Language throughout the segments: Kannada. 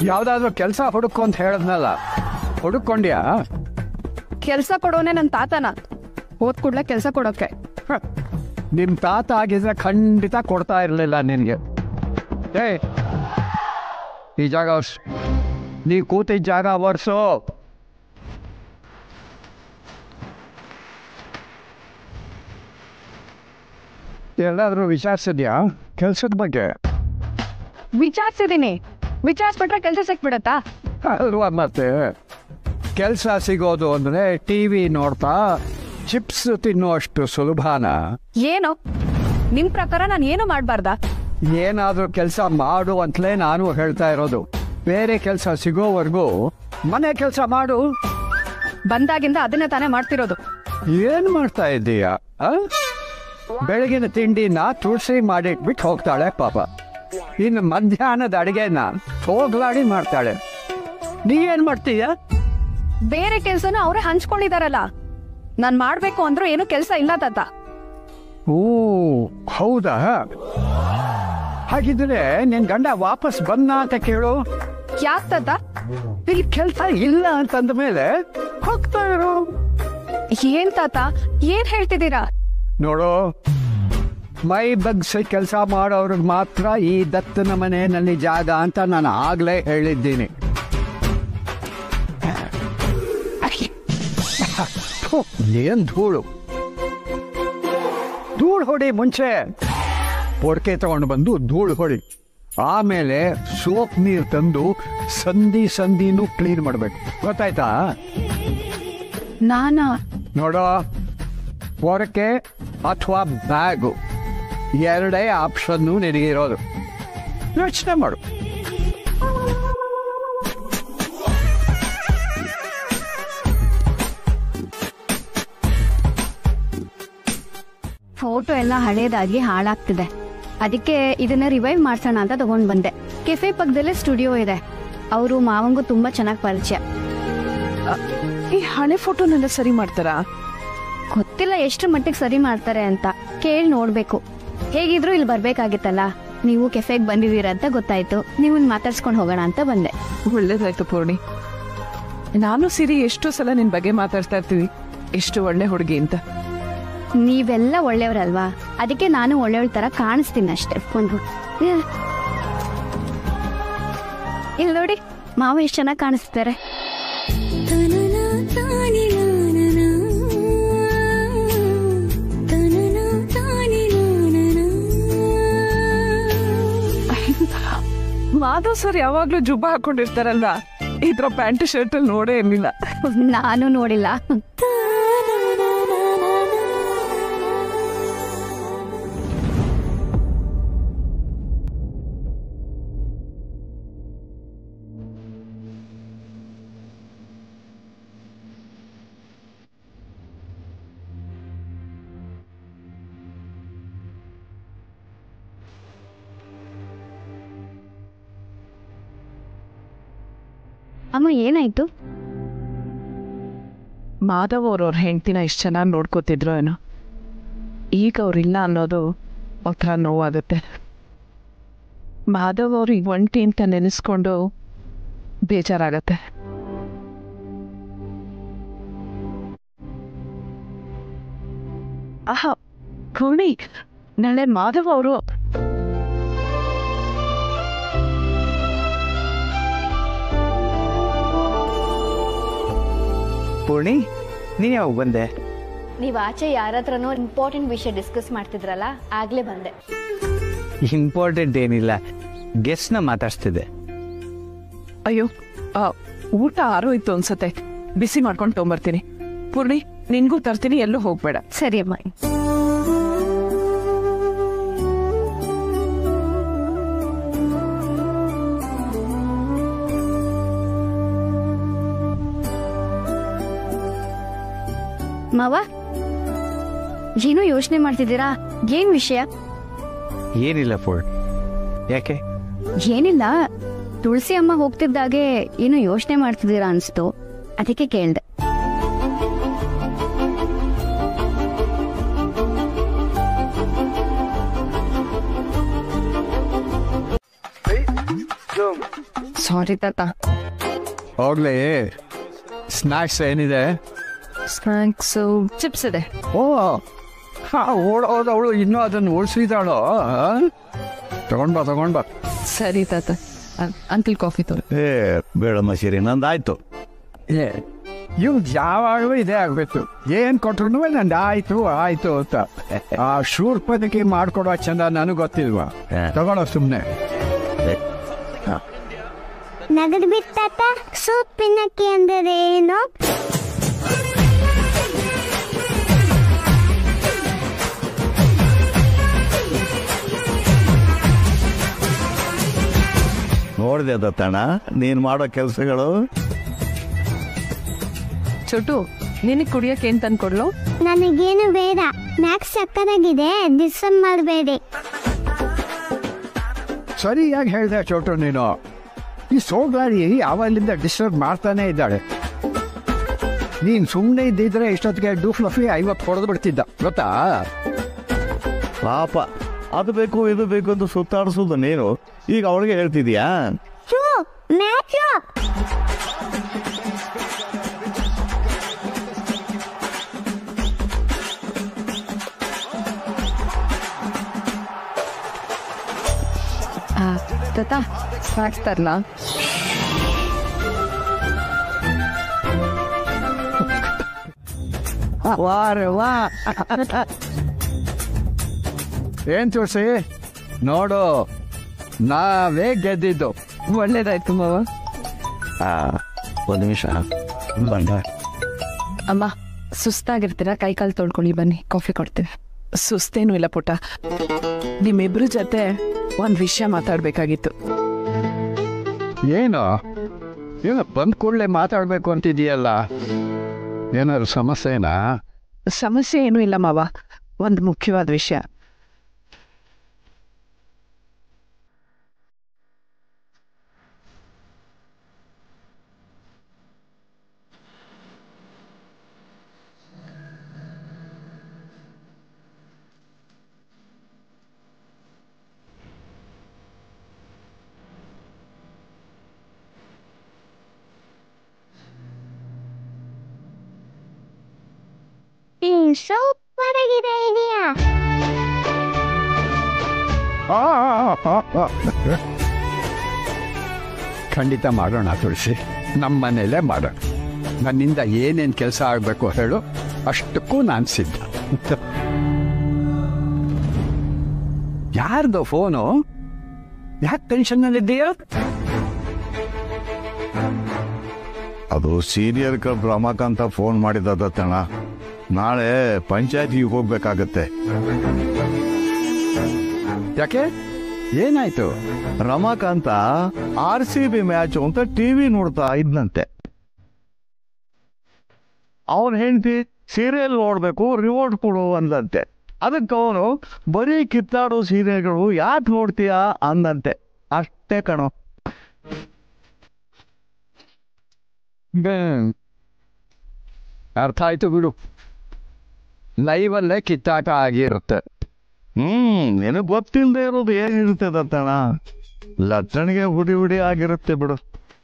ಯಾವ್ದಾದ್ರು ಕೆಲಸ ಹುಡುಕು ಅಂತ ಹೇಳಿದ್ನಲ್ಲ ಹುಡುಕೊಂಡ್ಯಾ ಕೆಲ್ಸ ಕೊಡೋನೆ ನನ್ನ ತಾತನ ಓದ್ ಕೂಡ್ಲೆ ಕೆಲ್ಸ ಕೊಡೋಕೆ ಹ, ನಿಮ್ ತಾತ ಆಗಿದ್ರೆ ಖಂಡಿತ ಕೊಡ್ತಾ ಇರಲಿಲ್ಲ ನಿನಗೆ ಏ ಈ ಜಾಗ ಒರ್ಸ್ ನೀ ಕೂತಿದ್ದ ಜಾಗ ಒರ್ಸು ಎಲ್ಲಾದ್ರೂ ವಿಚಾರಿಸಿದ್ಯಾ ಕೆಲ್ಸದ ಬಗ್ಗೆ ವಿಚಾರಿಸಿದೀನಿ ವಿಚಾರಿಸ್ಬಿಟ್ರೆ ಕೆಲ್ಸ ಸಿಕ್ಬಿಡತ್ತಾ ಅಲ್ವಾ ಮತ್ತೆ ಕೆಲಸ ಸಿಗೋದು ಅಂದ್ರೆ ಟಿ ವಿ ನೋಡ್ತಾ ಚಿಪ್ಸ್ ತಿನ್ನುವಷ್ಟು ಸುಲಭನಾ ಏನು ನಿಮ್ ಪ್ರಕಾರ ನಾನು ಏನು ಮಾಡ್ಬಾರ್ದಾ ಏನಾದ್ರೂ ಕೆಲಸ ಮಾಡು ಅಂತಲೇ ನಾನು ಹೇಳ್ತಾ ಇರೋದು ಬೇರೆ ಕೆಲಸ ಸಿಗೋವರೆಗೂ ಮನೆ ಕೆಲಸ ಮಾಡು ಬಂದಾಗಿಂದ ಅದನ್ನೇ ತಾನೇ ಮಾಡ್ತಿರೋದು ಏನ್ ಮಾಡ್ತಾ ಇದ್ದೀಯ ಆ? ಬೆಳಗಿನ ತಿಂಡಿನ ತುಳಸಿ ಮಾಡಿಟ್ಬಿಟ್ಟು ಹೋಗ್ತಾಳೆ ಪಾಪ ಇನ್ನು ಮಧ್ಯಾಹ್ನದ ಅಡಿಗೆನ ಹೋಗ್ಲಾಡಿ ಮಾಡ್ತಾಳೆ ನೀ ಏನ್ ಮಾಡ್ತೀಯ ಬೇರೆ ಕೆಲ್ಸನ ಅವರೇ ಹಂಚ್ಕೊಂಡಿದಾರಲ್ಲ ನಾನ್ ಮಾಡ್ಬೇಕು ಅಂದ್ರೂ ಏನು ಕೆಲ್ಸ ಇಲ್ಲ ತಾತ ಓ ಹೌದಾ ಹಾಗಿದ್ರೆ ನಿನ್ ಗಂಡ ವಾಪಸ್ ಬಂದ ಅಂತ ಕೇಳು ಯಾಕ್ ತಾತ ಇಲ್ಲಿ ಕೆಲಸ ಇಲ್ಲ ಅಂತಂದ ಮೇಲೆ ಹೋಗ್ತಾ ಇರು ಏನ್ ತಾತ ಏನ್ ಹೇಳ್ತಿದ್ದೀರಾ ನೋಡು ಮೈ ಬಗ್ಸಿ ಕೆಲಸ ಮಾಡೋರ್ಗೆ ಮಾತ್ರ ಈ ದತ್ತನ ಮನೆಯಲ್ಲಿ ಜಾಗ ಅಂತ ನಾನು ಆಗ್ಲೇ ಹೇಳಿದ್ದೀನಿ ಥು, ಏನ್ ಧೂಳು ಧೂಳು ಹೊಡಿ ಮುಂಚೆ ಪೊಡ್ಕೆ ತಗೊಂಡು ಬಂದು ಧೂಳು ಹೊಡಿ ಆಮೇಲೆ ಸೋಪ್ ನೀರು ತಂದು ಸಂಧಿ ಸಂಧಿನೂ ಕ್ಲೀನ್ ಮಾಡ್ಬೇಕು ಗೊತ್ತಾಯ್ತಾ ನಾನಾ ನೋಡೋ ಪೊರಕೆ ಅಥವಾ ಬ್ಯಾಗು ಎರಡೇ ಆಪ್ಷನ್ನು ನಿನಗಿರೋದು ಯೋಚನೆ ಮಾಡು ಫೋಟೋ ಎಲ್ಲ ಹಳೇದಾಗಿ ಹಾಳಾಗ್ತಿದೆ ಅದಕ್ಕೆ ಇದನ್ನ ರಿವೈವ್ ಮಾಡ್ಸೋಣ ಅಂತ ತಗೊಂಡ್ ಬಂದೆ ಕೆಫೆ ಪಕ್ಕದಲ್ಲೇ ಸ್ಟುಡಿಯೋ ಇದೆ ಅವರು ಮಾವಂಗೂ ತುಂಬಾ ಚೆನ್ನಾಗಿ ಪರಿಚಯ ಈ ಹಳೆ ಫೋಟೋನೆಲ್ಲ ಸರಿ ಮಾಡ್ತಾರಾ ಗೊತ್ತಿಲ್ಲ ಎಷ್ಟು ಮಟ್ಟಿಗೆ ಸರಿ ಮಾಡ್ತಾರೆ ಅಂತ ಕೇಳಿ ನೋಡ್ಬೇಕು ಹೇಗಿದ್ರು ಇಲ್ಲಿ ಬರ್ಬೇಕಾಗಿತ್ತಲ್ಲ ನೀವು ಕೆಫೆಗೆ ಬಂದಿದ್ದೀರಾ ಅಂತ ಗೊತ್ತಾಯ್ತು ನೀವು ಮಾತಾಡ್ಸ್ಕೊಂಡು ಹೋಗೋಣ ಅಂತ ಬಂದೆ ಒಳ್ಳೇದಾಯ್ತು ಪೂರ್ಣಿ ನಾನು ಸಿರಿ ಎಷ್ಟೋ ಸಲ ನಿನ್ ಬಗ್ಗೆ ಮಾತಾಡ್ತಾ ಇರ್ತೀವಿ ಎಷ್ಟು ಒಳ್ಳೆ ಹುಡುಗಿ ಅಂತ ನೀವೆಲ್ಲ ಒಳ್ಳೆಯವ್ರಲ್ವಾ ಅದಕ್ಕೆ ನಾನು ಒಳ್ಳೆಯವಳ ತರ ಕಾಣಿಸ್ತೀನಿ ಅಷ್ಟೇ ಒಂದು ಇಲ್ಲಿ ನೋಡಿ ಮಾವ ಎಷ್ಟು ಚೆನ್ನಾಗಿ ಕಾಣಿಸ್ತಾರೆ ಮಾಧವ್ ಸರ್ ಯಾವಾಗ್ಲೂ ಜುಬ್ಬ ಹಾಕೊಂಡಿರ್ತಾರಲ್ವಾ ಇದ್ರ ಪ್ಯಾಂಟ್ ಶರ್ಟ್ ಅಲ್ಲಿ ನೋಡೇ ಇರ್ಲಿಲ್ಲ ನಾನು ನೋಡಿಲ್ಲ ಅಮ್ಮ ಏನಾಯ್ತು ಮಾಧವ್ ಅವ್ರವ್ರ ಹೆಂಡ್ತಿನ ಎಷ್ಟು ಚೆನ್ನಾಗಿ ನೋಡ್ಕೋತಿದ್ರು ಏನೋ ಈಗ ಅವ್ರಿಲ್ಲ ಅನ್ನೋದು ಒಂಥರ ನೋವಾಗುತ್ತೆ ಮಾಧವ್ ಅವ್ರು ಈಗ ಒಂಟಿ ಅಂತ ನೆನೆಸ್ಕೊಂಡು ಬೇಜಾರಾಗತ್ತೆ ಆಹಾ ಪೂರ್ಣಿ ನಾಳೆ ಮಾಧವ್ ಅವರು ಪೂರ್ಣಿ ನೀನು ಯಾವಾಗ ಬಂದೆ ನೀವು ಆಚೆ ಯಾರ ಹತ್ರನೋ ಇಂಪಾರ್ಟೆಂಟ್ ವಿಷಯ ಡಿಸ್ಕಸ್ ಮಾಡ್ತಿದ್ರಲ್ಲ ಆಗ್ಲೇ ಬಂದೆ ಇಂಪಾರ್ಟೆಂಟ್ ಏನಿಲ್ಲ ಗೆಸ್ಟ್ನ ಮಾತಾಡ್ಸ್ತಿದ್ದೆ ಅಯ್ಯೋ ಆ, ಊಟ ಆರೋಯ್ತು ಅನ್ಸತ್ತೆ ಬಿಸಿ ಮಾಡ್ಕೊಂಡು ತೊಗೊಂಬರ್ತೀನಿ ಪೂರ್ಣಿ ನಿನ್ಗೂ ತರ್ತೀನಿ ಎಲ್ಲೂ ಹೋಗ್ಬೇಡ ಸರಿ ಅಮ್ಮ ಮಾವ ಏನೋ ಯೋಚನೆ ಮಾಡ್ತಿದ್ದೀರಾ ಏನ್ ವಿಷಯ ಏನಿಲ್ಲ ಪೂರ್ಣ ಯಾಕೆ ಏನಿಲ್ಲ ತುಳಸಿ ಅಮ್ಮ ಹೋಗ್ತಿದ್ದಾಗೆ ಏನೋ ಯೋಚನೆ ಮಾಡ್ತಿದ್ದೀರಾ ಅನ್ಸ್ತು ಅದಕ್ಕೆ ಕೇಳ್ದೆ ಸಾರಿ ತಾತ ಹೋಗ್ಲಿ ಸ್ನ್ಯಾಕ್ಸ್ ಏನಿದೆ ಸ್ನ್ಯಾಕ್ಸು ಚಿಪ್ಸ್ ಇದೆ ಓ ಹಾ ಓಡೋದವಳು ಇನ್ನೂ ಅದನ್ನು ಉಳಿಸಿದಾಳೋ ತಗೊಂಡ್ ಬಾ ತಗೊಂಡ್ ಬಾ ಸರಿ ತಾತ ಅಂಕಲ್ ಕಾಫಿ ತೋರಿ ಏ ಬೇಡಮ್ಮ ಸಿರಿ ನಂದಾಯ್ತು ಏ ಇವ್ ಯಾವಾಗಲೂ ಇದೇ ಆಗ್ಬೇಕು ಏನ್ ಕೊಟ್ರು ನಂದು ಆಯ್ತು ಆಯ್ತು ಅಂತ ಆ ಶೂರ್ ಪದಕ್ಕೆ ಮಾಡ್ಕೊಡೋ ಚಂದ ನನಗೆ ಗೊತ್ತಿಲ್ವಾ ಹಾ. ತಗೊಳ್ಳೋ ಸುಮ್ಮನೆ ನಗದು ಬಿಟ್ಟಾತ ಸೂಪಿನಕ್ಕೆ ಅಂದರೆ ಏನು ನೋಡಿದೆ ದತ್ತಣ್ಣ ನೀನು ಮಾಡೋ ಕೆಲಸಗಳು ಚೋಟು ನಿನಗೆ ಕುಡಿಯಕ್ಕೆ ಏನ್ ತಂದ್ಕೊಡ್ಲು ನನಗೇನು ಬೇಡ ಮ್ಯಾಕ್ಸ್ ಸಕ್ಕದಾಗಿದೆ ಡಿಸ್ಟರ್ಬ್ ಮಾಡಬೇಡಿ ಸರಿಯಾಗಿ ಹೇಳ್ದೆ ಚೋಟು ನೀನು ಈ ಸೋಗಾರಿ ಅವಲ್ಲಿಂದ ಡಿಸ್ಟರ್ಬ್ ಮಾಡ್ತಾನೆ ಇದ್ದಾಳೆ ನೀನ್ ಸುಮ್ಮನೆ ಇದ್ದಿದ್ರೆ ಇಷ್ಟೊತ್ತಿಗೆ ಡೂ ಫ್ಲಫಿ ಐವತ್ತು ಹೊಡೆದು ಬಿಡ್ತಿದ್ದ ಗೊತ್ತಾ ಪಾಪ ಅದು ಬೇಕು ಇದು ಬೇಕು ಅಂತ ಸುತ್ತಾಡಿಸೋದು ನೀನು ಈಗ ಅವಳಿಗೆ ಹೇಳ್ತಿದ್ಯಾ ಚೂ ಮ್ಯಾಚು ತಾತ ಸ್ನ್ಯಾಕ್ಸ್ ತರ್ಲಾ ವಾರೆ ವಾ ಏನ್ ತುಳಸಿ ನೋಡು ನಾವೇ ಗೆದ್ದಿದ್ದು ಒಳ್ಳೇದಾಯ್ತು ಮಾವ ಒಂದು ನಿಮಿಷ ಬಂದ ಅಮ್ಮ ಸುಸ್ತಾಗಿರ್ತೀರಾ ಕೈ ಕಾಲು ತೊಳ್ಕೊಳ್ಳಿ ಬನ್ನಿ ಕಾಫಿ ಕೊಡ್ತೀವಿ ಸುಸ್ತೇನು ಇಲ್ಲ ಪುಟ್ಟ ನಿಮ್ಮಿಬ್ರ ಜೊತೆ ಒಂದ್ ವಿಷಯ ಮಾತಾಡ್ಬೇಕಾಗಿತ್ತು ಏನು ಏನು ಬಂದ ಕೂಡಲೇ ಮಾತಾಡ್ಬೇಕು ಅಂತಿದೀಯಲ್ಲ ಏನಾದ್ರು ಸಮಸ್ಯೆನಾ ಸಮಸ್ಯೆ ಏನೂ ಇಲ್ಲ ಮಾವ ಒಂದು ಮುಖ್ಯವಾದ ವಿಷಯ ಈ ಸೂಪರ್ ಆಗಿದೆ ಇದೆಯಾ ಆ, ಆ, ಆ, ಆ. ಖಂಡಿತ ಮಾಡೋಣ ತುಳಸಿ ನಮ್ಮ ಮನೇಲೆ ಮಾಡೋಣ ನನ್ನಿಂದ ಏನೇನು ಕೆಲಸ ಆಗಬೇಕು ಹೇಳು ಅಷ್ಟಕ್ಕೂ ನಾನು ಸಿದ್ಧ ಯಾರ್ದು ಫೋನು ಯಾಕೆ ಟೆನ್ಷನ್ನಲ್ಲಿದ್ದೀಯಾ ಅದು ಸೀನಿಯರ್ ಕ್ಲಬ್ ರಮಾಕಾಂತ ಫೋನ್ ಮಾಡಿದ ದತ್ತಣ್ಣ ನಾಳೆ ಪಂಚಾಯತಿಗೆ ಹೋಗ್ಬೇಕಾಗತ್ತೆ ಯಾಕೆ ಏನಾಯ್ತು Ramakanta R C B match ಅಂತ ಟಿವಿ ನೋಡ್ತಾ ಇದ್ನಂತೆ ಅವನ್ ಹೆಂಡತಿ ಸೀರಿಯಲ್ ನೋಡ್ಬೇಕು ರಿಮೋಟ್ ಕೊಡು ಅಂದಂತೆ ಅದಕ್ಕೆ ಅವನು ಬರೀ ಕಿತ್ತಾಡೋ ಸೀರಿಯಲ್ಗಳು ಯಾಕೆ ನೋಡ್ತೀಯಾ ಅಂದಂತೆ ಅಷ್ಟೇ ಕಣೋ ಬೇ- ಅರ್ಥ ಆಯ್ತು ಬಿಡು ಲೈವಲ್ಲೇ ಕಿತ್ತಾಟ ಆಗಿರುತ್ತೆ ಹ್ಮ್ ನಿನಗ್ ಗೊತ್ತಿಲ್ಲದೆ ಇರೋದು ಏನಿರುತ್ತೆ ದತ್ತಣ್ಣ ಲಟ್ಟಣಿಗೆ ಹುಡಿ ಹುಡಿ ಆಗಿರುತ್ತೆ ಬಿಡು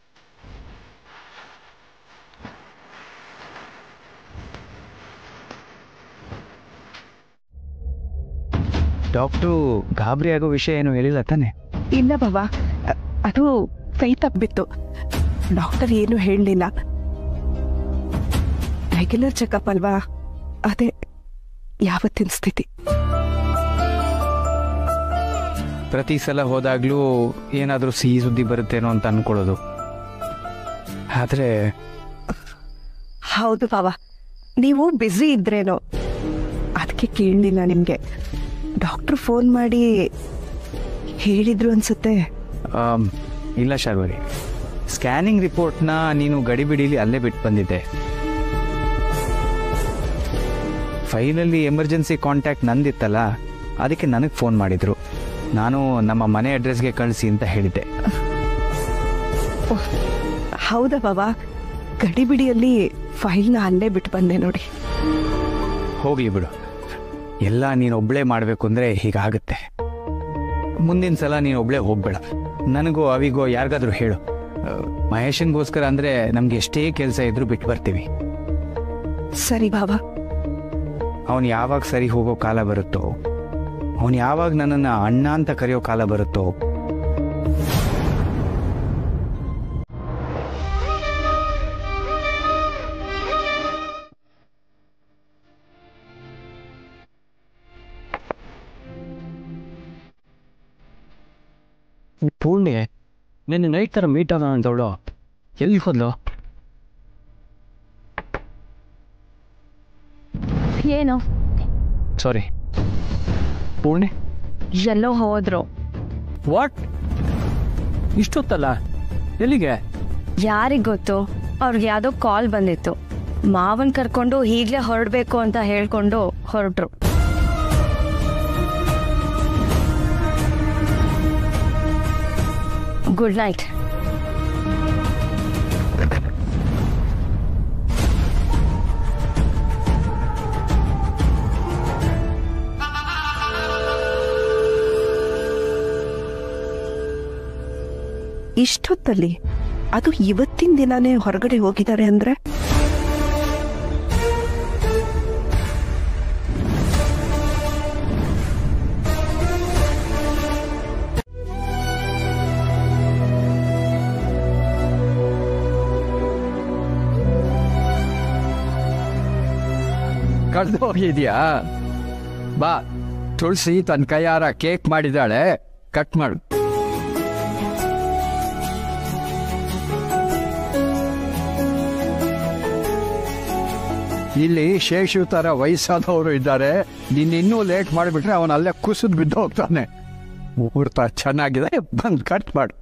ಡಾಕ್ಟ್ರು ಗಾಬರಿ ಆಗೋ ವಿಷಯ ಏನು ಹೇಳಿಲ್ಲ ತಾನೆ ಇಲ್ಲ ಬಾಬಾ ಅ- ಅದು ಕೈ ತಪ್ಪಿತ್ತು ಡಾಕ್ಟರ್ ಏನು ಹೇಳಲಿಲ್ಲ ರೆಗ್ಯುಲರ್ ಚೆಕಪ್ ಅಲ್ವಾ ಅದೇ ಯಾವತ್ತಿನ ಸ್ಥಿತಿ ಪ್ರತಿ ಸಲ ಹೋದಾಗ್ಲೂ ಏನಾದರೂ ಸಿಹಿ ಸುದ್ದಿ ಬರುತ್ತೇನೋ ಅಂತ ಅನ್ಕೊಳ್ಳೋದು ಆದರೆ ಹೌದು ಬಾಬಾ ನೀವು ಬ್ಯುಸಿ ಇದ್ರೇನೋ ಅದಕ್ಕೆ ಕೇಳಲಿಲ್ಲ ನಿಮಗೆ ಡಾಕ್ಟ್ರು ಫೋನ್ ಮಾಡಿ ಹೇಳಿದ್ರು ಅನ್ಸುತ್ತೆ ಆಮ್, ಇಲ್ಲ ಶಾರ್ವರಿ ಸ್ಕ್ಯಾನಿಂಗ್ ರಿಪೋರ್ಟ್ನ ನೀನು ಗಡಿಬಿಡಿಲಿ ಅಲ್ಲೇ ಬಿಟ್ಟು ಬಂದಿದ್ದೆ ಫೈಲಲ್ಲಿ ಎಮರ್ಜೆನ್ಸಿ ಕಾಂಟ್ಯಾಕ್ಟ್ ನಂದಿತ್ತಲ್ಲ ಅದಕ್ಕೆ ನನಗೆ ಫೋನ್ ಮಾಡಿದ್ರು ನಾನು ನಮ್ಮ ಮನೆ ಅಡ್ರೆಸ್ಗೆ ಕಳಿಸಿ ಅಂತ ಹೇಳಿದ್ದೆ ಹೌದಾ ಬಾಬಾ ಗಡಿಬಿಡಿಯಲ್ಲಿ ಫೈಲ್ನ ಅಲ್ಲೇ ಬಿಟ್ಟು ಬಂದೆ ನೋಡಿ ಹೋಗ್ಲಿ ಬಿಡು ಎಲ್ಲ ನೀನು ಒಬ್ಳೇ ಮಾಡಬೇಕು ಅಂದರೆ ಹೀಗಾಗುತ್ತೆ ಮುಂದಿನ ಸಲ ನೀನು ಒಬ್ಳೇ ಹೋಗ್ಬೇಡ ನನಗೋ ಅವಿಗೋ ಯಾರಿಗಾದ್ರೂ ಹೇಳು ಮಹೇಶನ್ಗೋಸ್ಕರ ಅಂದರೆ ನಮ್ಗೆ ಎಷ್ಟೇ ಕೆಲಸ ಇದ್ರೂ ಬಿಟ್ಟು ಬರ್ತೀವಿ ಸರಿ ಬಾಬಾ ಅವನು ಯಾವಾಗ ಸರಿ ಹೋಗೋ ಕಾಲ ಬರುತ್ತೋ ಅವನು ಯಾವಾಗ ನನ್ನನ್ನು ಅಣ್ಣ ಅಂತ ಕರೆಯೋ ಕಾಲ ಬರುತ್ತೋ ಪೂರ್ಣಿ ನಿನ್ನೆ ನೈಟ್ ಥರ ಮೀಟ್ ಆಗೋಣ ಅಂತವಳು ಎಲ್ಲಿ ಹೋದ್ಲು ಏನು ಸಾರಿ ಪೂರ್ಣಿ ಎಲ್ಲೋ ಹೋದ್ರು ವಾಟ್ ಇಷ್ಟೊತ್ತಲ್ಲ ಎಲ್ಲಿಗೆ ಯಾರಿಗ್ ಗೊತ್ತು ಅವ್ರಿಗೆ ಯಾವ್ದೋ ಕಾಲ್ ಬಂದಿತ್ತು ಮಾವನ್ ಕರ್ಕೊಂಡು ಈಗ್ಲೇ ಹೊರಡ್ಬೇಕು ಅಂತ ಹೇಳ್ಕೊಂಡು ಹೊರಟ್ರು ಗುಡ್ ನೈಟ್ ಇಷ್ಟೊತ್ತಲ್ಲಿ ಅದು ಇವತ್ತಿನ ದಿನಾನೇ ಹೊರಗಡೆ ಹೋಗಿದ್ದಾರೆ ಅಂದ್ರೆ ಕಳೆದು ಹೋಗಿದ್ಯಾ ಬಾ ತುಳಸಿ ತನ್ನ ಕೈಯಾರ ಕೇಕ್ ಮಾಡಿದಾಳೆ ಕಟ್ ಮಾಡು ಇಲ್ಲಿ ಶೇಷು ತರ ವಯಸ್ಸಾದವರು ಇದ್ದಾರೆ ನೀನ್ ಇನ್ನೂ ಲೇಟ್ ಮಾಡಿಬಿಟ್ರೆ ಅವನ ಅಲ್ಲೇ ಕುಸಿದ್ ಬಿದ್ದು ಹೋಗ್ತಾನೆ ಮುಹೂರ್ತ ಚೆನ್ನಾಗಿದೆ ಬಂದು ಕಟ್ ಮಾಡು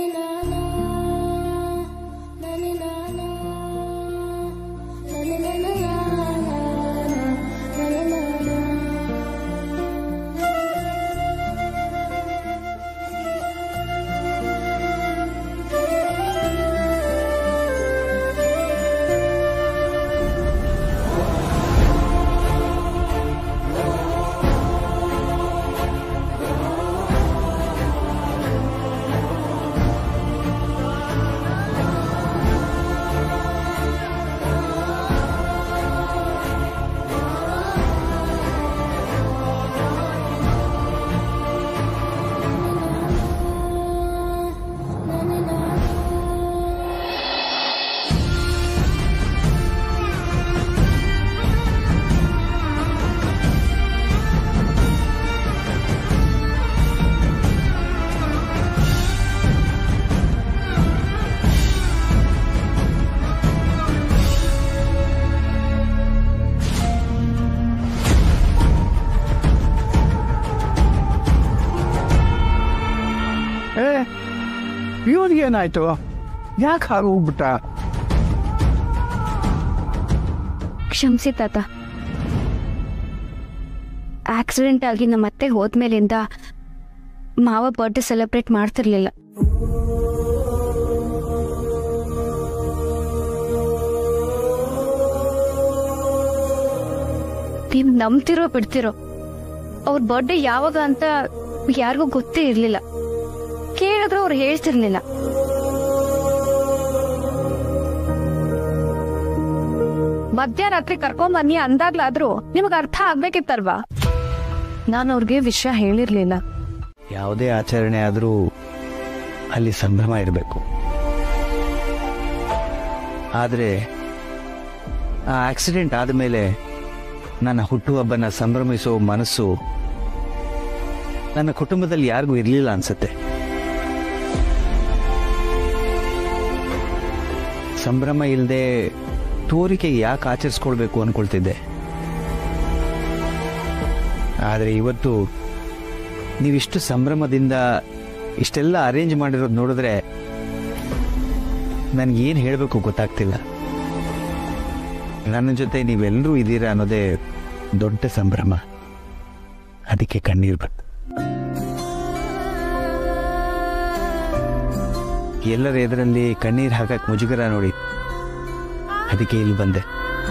ಏ ಇವನಿಗೇನಾಯ್ತು ಯಾಕೆ ಹಾಗೆ ಹೋಗ್ಬಿಟ್ಟ ಕ್ಷಮಿಸಿ ತಾತ ಆಕ್ಸಿಡೆಂಟ್ ಆಗಿ ನಮ್ಮ ಅತ್ತೆ ಹೋದ್ಮೇಲಿಂದ ಮಾವ ಬರ್ಡೇ ಸೆಲೆಬ್ರೇಟ್ ಮಾಡ್ತಿರ್ಲಿಲ್ಲ ನೀವು ನಂಬ್ತಿರೋ ಬಿಡ್ತಿರೋ ಅವ್ರ ಬರ್ಡೇ ಯಾವಾಗ ಅಂತ ಯಾರಿಗೂ ಗೊತ್ತೇ ಇರ್ಲಿಲ್ಲ ಕೇಳಿದ್ರು ಅವ್ರು ಹೇಳ್ತಿರ್ಲಿಲ್ಲ ಮಧ್ಯರಾತ್ರಿ ಕರ್ಕೊಂಡ್ ಬನ್ನಿ ಅಂದಾಗ್ಲಾದ್ರೂ ನಿಮಗ್ ಅರ್ಥ ಆಗ್ಬೇಕಿತ್ತಲ್ವಾ ನಾನು ಅವ್ರಿಗೆ ವಿಷಯ ಹೇಳಿರ್ಲಿಲ್ಲ ಯಾವುದೇ ಆಚರಣೆ ಆದರೂ ಅಲ್ಲಿ ಸಂಭ್ರಮ ಇರಬೇಕು ಆದರೆ ಆ ಆಕ್ಸಿಡೆಂಟ್ ಆದಮೇಲೆ ನನ್ನ ಹುಟ್ಟುಹಬ್ಬನ ಸಂಭ್ರಮಿಸೋ ಮನಸ್ಸು ನನ್ನ ಕುಟುಂಬದಲ್ಲಿ ಯಾರಿಗೂ ಇರಲಿಲ್ಲ ಅನ್ಸುತ್ತೆ ಸಂಭ್ರಮ ಇಲ್ಲದೆ ತೋರಿಕೆ ಯಾಕೆ ಆಚರಿಸ್ಕೊಳ್ಬೇಕು ಅನ್ಕೊಳ್ತಿದ್ದೆ ಆದರೆ ಇವತ್ತು ನೀವಿಷ್ಟು ಸಂಭ್ರಮದಿಂದ ಇಷ್ಟೆಲ್ಲ ಅರೇಂಜ್ ಮಾಡಿರೋದು ನೋಡಿದ್ರೆ ನನಗೇನು ಹೇಳಬೇಕು ಗೊತ್ತಾಗ್ತಿಲ್ಲ ನನ್ನ ಜೊತೆ ನೀವೆಲ್ಲರೂ ಇದ್ದೀರಾ ಅನ್ನೋದೇ ದೊಡ್ಡ ಸಂಭ್ರಮ ಅದಕ್ಕೆ ಕಣ್ಣೀರು ಬಂತು ಎಲ್ಲರ ಎದುರಲ್ಲಿ ಕಣ್ಣೀರು ಹಾಕಕ್ಕೆ ಮುಜುಗರ ನೋಡಿ ಅದಕ್ಕೆ ಇಲ್ಲಿ ಬಂದೆ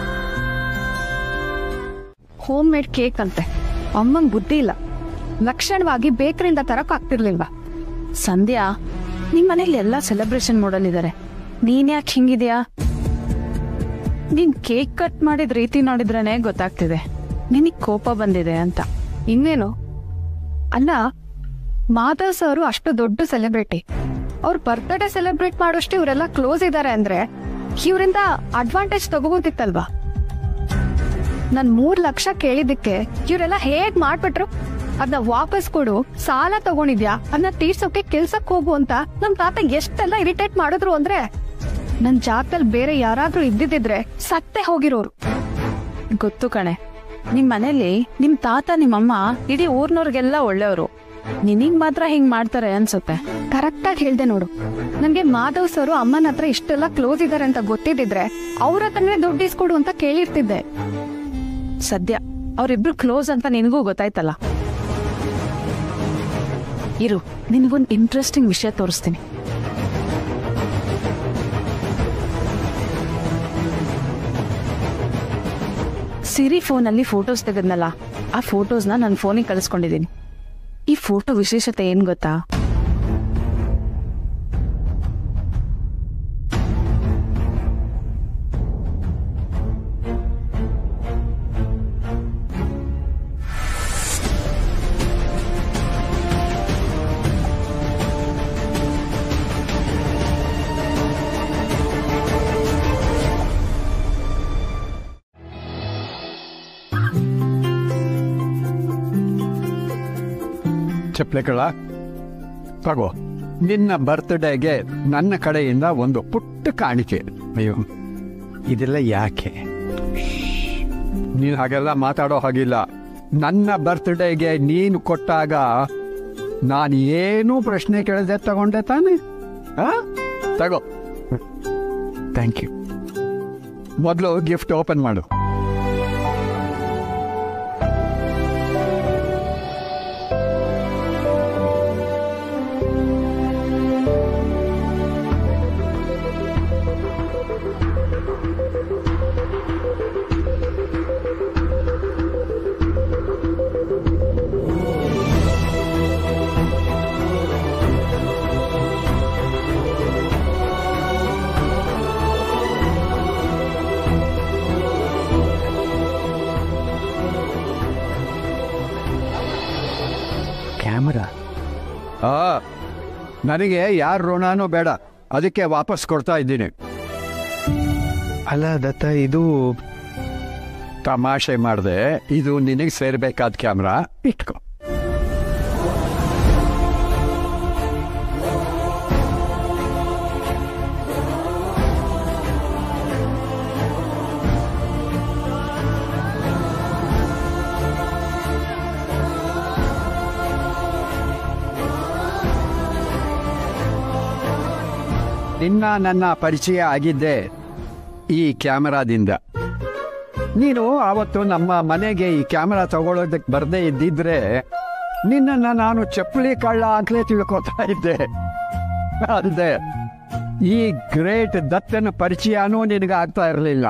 ಹೋಮ್ ಮೇಡ್ ಕೇಕ್ ಅಂತೆ ಅಮ್ಮಂಗ್ ಬುದ್ಧಿ ಇಲ್ಲ ಲಕ್ಷಣವಾಗಿ ಬೇಕರಿಯಿಂದ ತರಕ್ ಆಗ್ತಿರ್ಲಿಲ್ವಾ ಸಂಧ್ಯಾ ನಿಮ್ ಮನೇಲಿ ಎಲ್ಲಾ ಸೆಲೆಬ್ರೇಷನ್ ಮಾಡಲಿದ್ದಾರೆ ನೀನ್ ಯಾಕೆ ಹಿಂಗಿದ್ಯಾ ನೀನ್ ಕೇಕ್ ಕಟ್ ಮಾಡಿದ ರೀತಿ ನೋಡಿದ್ರೇನೆ ಗೊತ್ತಾಗ್ತಿದೆ ನಿನಗ್ ಕೋಪ ಬಂದಿದೆ ಅಂತ ಇನ್ನೇನು ಅಲ್ಲ ಮಾಧವ್ ಸರ್ ಅಷ್ಟು ದೊಡ್ಡ ಸೆಲೆಬ್ರಿಟಿ ಅವ್ರ ಬರ್ತ್ಡೇ ಸೆಲೆಬ್ರೇಟ್ ಮಾಡೋಷ್ಟು ಇವರೆಲ್ಲ ಕ್ಲೋಸ್ ಇದ್ದಾರೆ ಅಂದ್ರೆ ಇವರಿಂದ ಅಡ್ವಾಂಟೇಜ್ ತಗೋಬೋದಿತ್ತಲ್ವಾ ನನ್ ಮೂರ್ ಲಕ್ಷ ಕೇಳಿದ್ದಕ್ಕೆ ಇವರೆಲ್ಲ ಹೇಗ್ ಮಾಡ್ಬಿಟ್ರು ಅದನ್ನ ವಾಪಸ್ ಕೊಡು ಸಾಲ ತಗೊಂಡಿದ್ಯಾ ಅದನ್ನ ತೀರ್ಸೋಕೆ ಕೆಲ್ಸಕ್ ಹೋಗು ಅಂತ ನಮ್ ತಾತ ಎಷ್ಟೆಲ್ಲ ಇರಿಟೇಟ್ ಮಾಡಿದ್ರು ಅಂದ್ರೆ ನನ್ ಜಾಗದಲ್ಲಿ ಬೇರೆ ಯಾರಾದ್ರೂ ಇದ್ದಿದ್ರೆ ಸತ್ತೆ ಹೋಗಿರೋರು ಗೊತ್ತು ಕಣೆ ನಿಮ್ ಮನೇಲಿ ನಿಮ್ ತಾತ ನಿಮ್ಮಮ್ಮ ಇಡೀ ಊರ್ನವ್ರಿಗೆಲ್ಲ ಒಳ್ಳೆಯವರು ನಿನಗ್ ಮಾತ್ರ ಹಿಂಗ್ ಮಾಡ್ತಾರೆ ಅನ್ಸುತ್ತೆ ಕರೆಕ್ಟ್ ಆಗಿ ಹೇಳ್ದೆ ನೋಡು ನನ್ಗೆ ಮಾಧವ್ ಸರ್ ಅಮ್ಮನ ಹತ್ರ ಇಷ್ಟೆಲ್ಲ ಕ್ಲೋಸ್ ಇದಾರೆ ಅಂತ ಗೊತ್ತಿದ್ರೆ ಅವ್ರ ಹತ್ರನೇ ದುಡ್ಡು ಇಸ್ಕೊಡು ಅಂತ ಕೇಳಿರ್ತಿದ್ದೆ ಸದ್ಯ ಅವ್ರಿಬ್ರು ಕ್ಲೋಸ್ ಅಂತ ನಿನಗೂ ಗೊತ್ತಾಯ್ತಲ್ಲ ಇರು ನಿನಗೊಂದು ಇಂಟ್ರೆಸ್ಟಿಂಗ್ ವಿಷಯ ತೋರಿಸ್ತೀನಿ ಸಿರಿ ಫೋನಲ್ಲಿ ಫೋಟೋಸ್ ತೆಗೆದ್ನಲ್ಲ ಆ ಫೋಟೋಸ್ನ ನನ್ನ ಫೋನಿಗೆ ಕಳಿಸ್ಕೊಂಡಿದ್ದೀನಿ ಈ ಫೋಟೋ ವಿಶೇಷತೆ ಏನ್ ಗೊತ್ತಾ ಚಪ್ಲೆಗಳ ತಗೋ ನಿನ್ನ ಬರ್ತ್ಡೇಗೆ ನನ್ನ ಕಡೆಯಿಂದ ಒಂದು ಪುಟ್ಟ ಕಾಣಿಕೆ ಅಯ್ಯೋ ಇದೆಲ್ಲ ಯಾಕೆ ನೀನು ಹಾಗೆಲ್ಲ ಮಾತಾಡೋ ಹಾಗಿಲ್ಲ ನನ್ನ ಬರ್ತ್ಡೇಗೆ ನೀನು ಕೊಟ್ಟಾಗ ನಾನು ಏನೂ ಪ್ರಶ್ನೆ ಕೇಳದೆ ತಗೊಂಡೆ ತಾನೆ ಆ? ತಗೋ ಥ್ಯಾಂಕ್ ಯು ಮೊದಲು ಗಿಫ್ಟ್ ಓಪನ್ ಮಾಡು ಕ್ಯಾಮರಾ ಆ ನನಗೆ ಯಾರ ಋಣನೂ ಬೇಡ ಅದಕ್ಕೆ ವಾಪಸ್ ಕೊಡ್ತಾ ಇದ್ದೀನಿ ಅಲ್ಲ ದತ್ತ ಇದು ತಮಾಷೆ ಮಾಡಿದೆ ಇದು ನಿನಗೆ ಸೇರ್ಬೇಕಾದ ಕ್ಯಾಮ್ರಾ ಇಟ್ಕೋ ನಿನ್ನ ನನ್ನ ಪರಿಚಯ ಆಗಿದ್ದೆ ಈ ಕ್ಯಾಮರಾದಿಂದ ನೀನು ಆವತ್ತು ನಮ್ಮ ಮನೆಗೆ ಈ ಕ್ಯಾಮರಾ ತಗೊಳ್ಳೋದಕ್ಕೆ ಬರದೇ ಇದ್ದಿದ್ರೆ ನಿನ್ನನ್ನು ನಾನು ಚಪ್ಪಲಿ ಕಳ್ಳ ಅಂತಲೇ ತಿಳ್ಕೊತಾ ಇದ್ದೆ ಅಲ್ಲದೆ ಈ ಗ್ರೇಟ್ ದತ್ತನ ಪರಿಚಯನೂ ನಿನಗೆ ಆಗ್ತಾ ಇರಲಿಲ್ಲ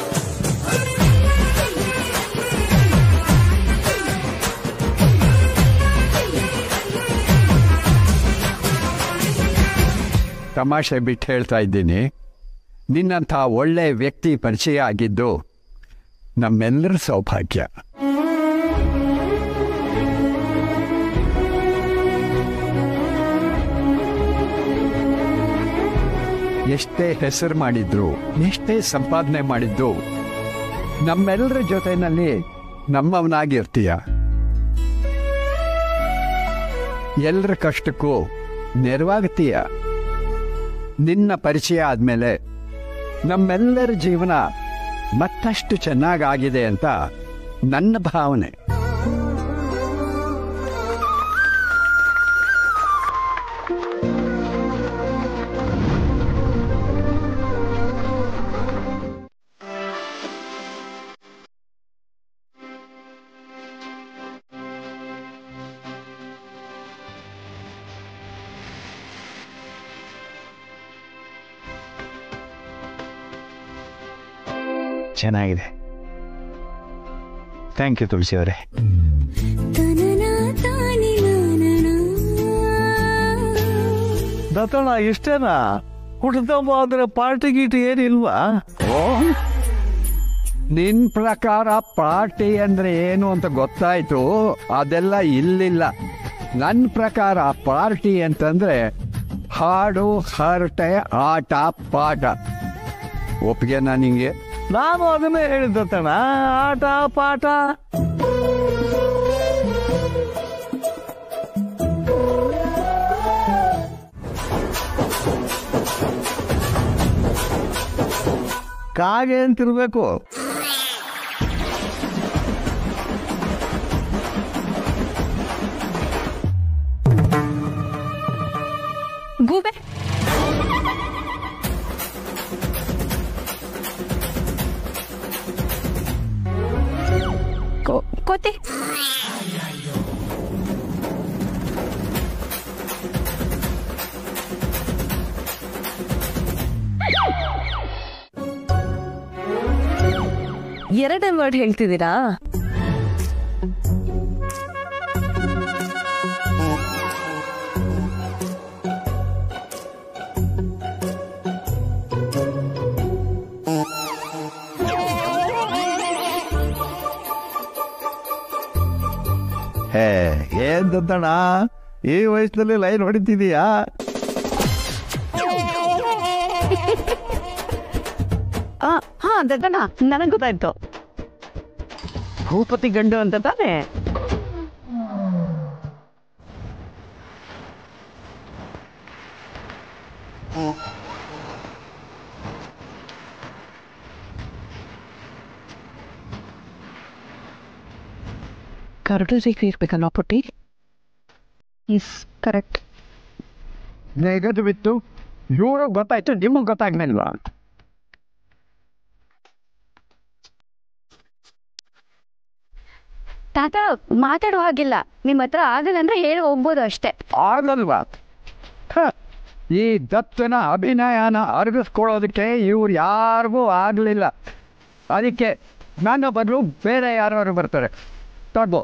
ತಮಾಷೆ ಬಿಟ್ಟು ಹೇಳ್ತಾ ಇದ್ದೀನಿ ನಿನ್ನಂಥ ಒಳ್ಳೆ ವ್ಯಕ್ತಿ ಪರಿಚಯ ಆಗಿದ್ದು ನಮ್ಮೆಲ್ಲರ ಸೌಭಾಗ್ಯ ಎಷ್ಟೇ ಹೆಸರು ಮಾಡಿದ್ರು ಎಷ್ಟೇ ಸಂಪಾದನೆ ಮಾಡಿದ್ದು ನಮ್ಮೆಲ್ಲರ ಜೊತೆನಲ್ಲಿ ನಮ್ಮವನಾಗಿರ್ತೀಯ ಎಲ್ಲರ ಕಷ್ಟಕ್ಕೂ ನೆರವಾಗ್ತೀಯ ನಿನ್ನ ಪರಿಚಯ ಆದಮೇಲೆ ನಮ್ಮೆಲ್ಲರ ಜೀವನ ಮತ್ತಷ್ಟು ಚೆನ್ನಾಗಾಗಿದೆ ಅಂತ ನನ್ನ ಭಾವನೆ ಚೆನ್ನಾಗಿದೆ ಥ್ಯಾಂಕ್ ಯು ತುಳಸಿ ಅವರೇ ದ ದತ್ತಣ ಇಷ್ಟೇನಾ ಕುಟುಂಬ ಅಂದ್ರೆ ಪಾರ್ಟಿ ಗೀಟಿ ಏನಿಲ್ವಾ ಓ ನಿನ್ ಪ್ರಕಾರ ಪಾರ್ಟಿ ಅಂದ್ರೆ ಏನು ಅಂತ ಗೊತ್ತಾಯ್ತು ಅದೆಲ್ಲ ಇಲ್ಲಿಲ್ಲ ನನ್ನ ಪ್ರಕಾರ ಪಾರ್ಟಿ ಅಂತಂದ್ರೆ ಹಾಡು ಹರಟೆ ಆಟ ಪಾಠ ಒಪ್ಪಿಗೆನಾ ನಿಂಗೆ ನಾನು ಅದನ್ನೇ ಹೇಳಿದ್ದತ್ತಣ ಆಟ ಪಾಠ ಕಾಗೆ ಅಂತಿರ್ಬೇಕು ಗೂಬೆ ಕೋ- ಕೋತಿ ಎರಡನೇ ವರ್ಡ್ ಹೇಳ್ತಿದ್ದೀರಾ ಹೇ ಏನ್ ದತ್ತಣ್ಣ ಈ ವಯಸ್ಸಿನಲ್ಲಿ ಲೈನ್ ಹೊಡಿತಿದೀಯಾ ಆ, ಹಾ ದತ್ತಣ್ಣ ನನಗೆ ಗೊತ್ತಾಯ್ತು ಭೂಪತಿ ಗಂಡು ಅಂತ ತಾನೇ ಕರಡು ರೇಖೆ ಇರ್ಬೇಕಲ್ಲ ಪುಟ್ಟಿ ಇಸ್ ಕರೆಕ್ಟ್ ನೆಗದು ಬಿತ್ತು ಇವ್ರಿಗೆ ಗೊತ್ತಾಯ್ತು ನಿಮಗೆ ಗೊತ್ತಾಗ್ಲಿಲ್ವಾ ತಾತ ಮಾತಾಡೋ ಹಾಗಿಲ್ಲ ನಿಮ್ಮ ಹತ್ರ ಆಗಲ್ಲ ಅಂದ್ರೆ ಹೇಳಿ ಹೋಗ್ಬೋದು ಅಷ್ಟೇ ಆಗಲ್ವಾ ಹ, ಈ ದತ್ತನ ಅಭಿನಯನ ಅರಗಿಸ್ಕೊಳ್ಳೋದಕ್ಕೆ ಇವ್ರು ಯಾರಿಗೂ ಆಗಲಿಲ್ಲ ಅದಕ್ಕೆ ನನ್ನ ಬದಲು ಬೇರೆ ಯಾರು ಬರ್ತಾರೆ ತಗೋ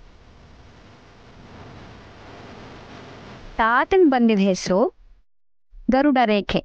ತಾತನ್ ಬಂದಿದ ಹೆಸರು ಗರುಡ ರೇಖೆ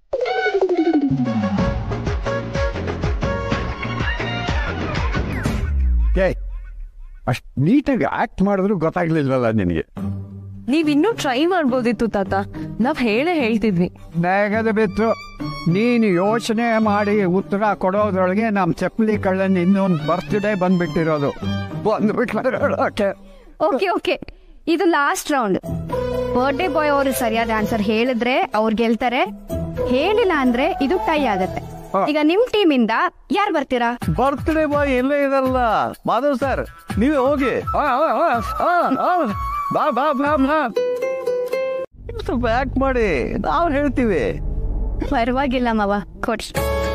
ಏ ಅಷ್ಟು ನೀಟಾಗಿ ಆ್ಯಕ್ಟ್ ಮಾಡಿದ್ರು ಗೊತ್ತಾಗ್ಲಿಲ್ವಲ್ಲ ನಿನಗೆ ನೀವ್ ಇನ್ನೂ ಟ್ರೈ ಮಾಡ್ಬೋದಿತ್ತು ತಾತ ನಾವ್ ಹೇಳೇ ಹೇಳ್ತಿದ್ವಿ ನೆಗದು ಬಿತ್ತು ನೀನು ಯೋಚನೆ ಮಾಡಿ ಉತ್ತರ ಕೊಡೋದ್ರೊಳಗೆ ನಮ್ಮ ಚಪ್ಪಲಿ ಕಳ್ಳನ್ ಇನ್ನೊಂದು ಬರ್ತ್ಡೇ ಬಂದ್ಬಿಟ್ಟಿರೋದು ಬಂದ್ಬಿಟ್ರೆ ಹೇಳೋಕೆ ಓಕೆ ಓಕೆ ಇದು ಲಾಸ್ಟ್ ರೌಂಡ್ ಬರ್ಡೇ ಬಾಯ್ ಅವರು ಸರಿಯಾದ ಆನ್ಸರ್ ಹೇಳಿದ್ರೆ ಅವ್ರು ಗೆಲ್ತಾರೆ ಹೇಳಿಲ್ಲ ಅಂದ್ರೆ ಇದು ಟೈ ಆಗತ್ತೆ ಹಾ. ಈಗ ನಿಮ್ ಟೀಮ್ ಇಂದ ಯಾರು ಬರ್ತೀರಾ ಬರ್ತ್ಡೇ ಬಾಯ್ ಎಲ್ಲೇ ಇದಾರಲ್ಲ ಮಾಧವ್ ಸರ್ ನೀವೇ ಹೋಗಿ ಆ, ಆ, ಆ, ಆ, ಆ, ಬಾ ಬಾ ಬಾ ಬಾ ಸ್ವಲ್ಪ ಆಕ್ಟ್ ಮಾಡಿ ನಾವು ಹೇಳ್ತೀವಿ ಪರವಾಗಿಲ್ಲ ಮಾವ ಕೊಡ್ರಿ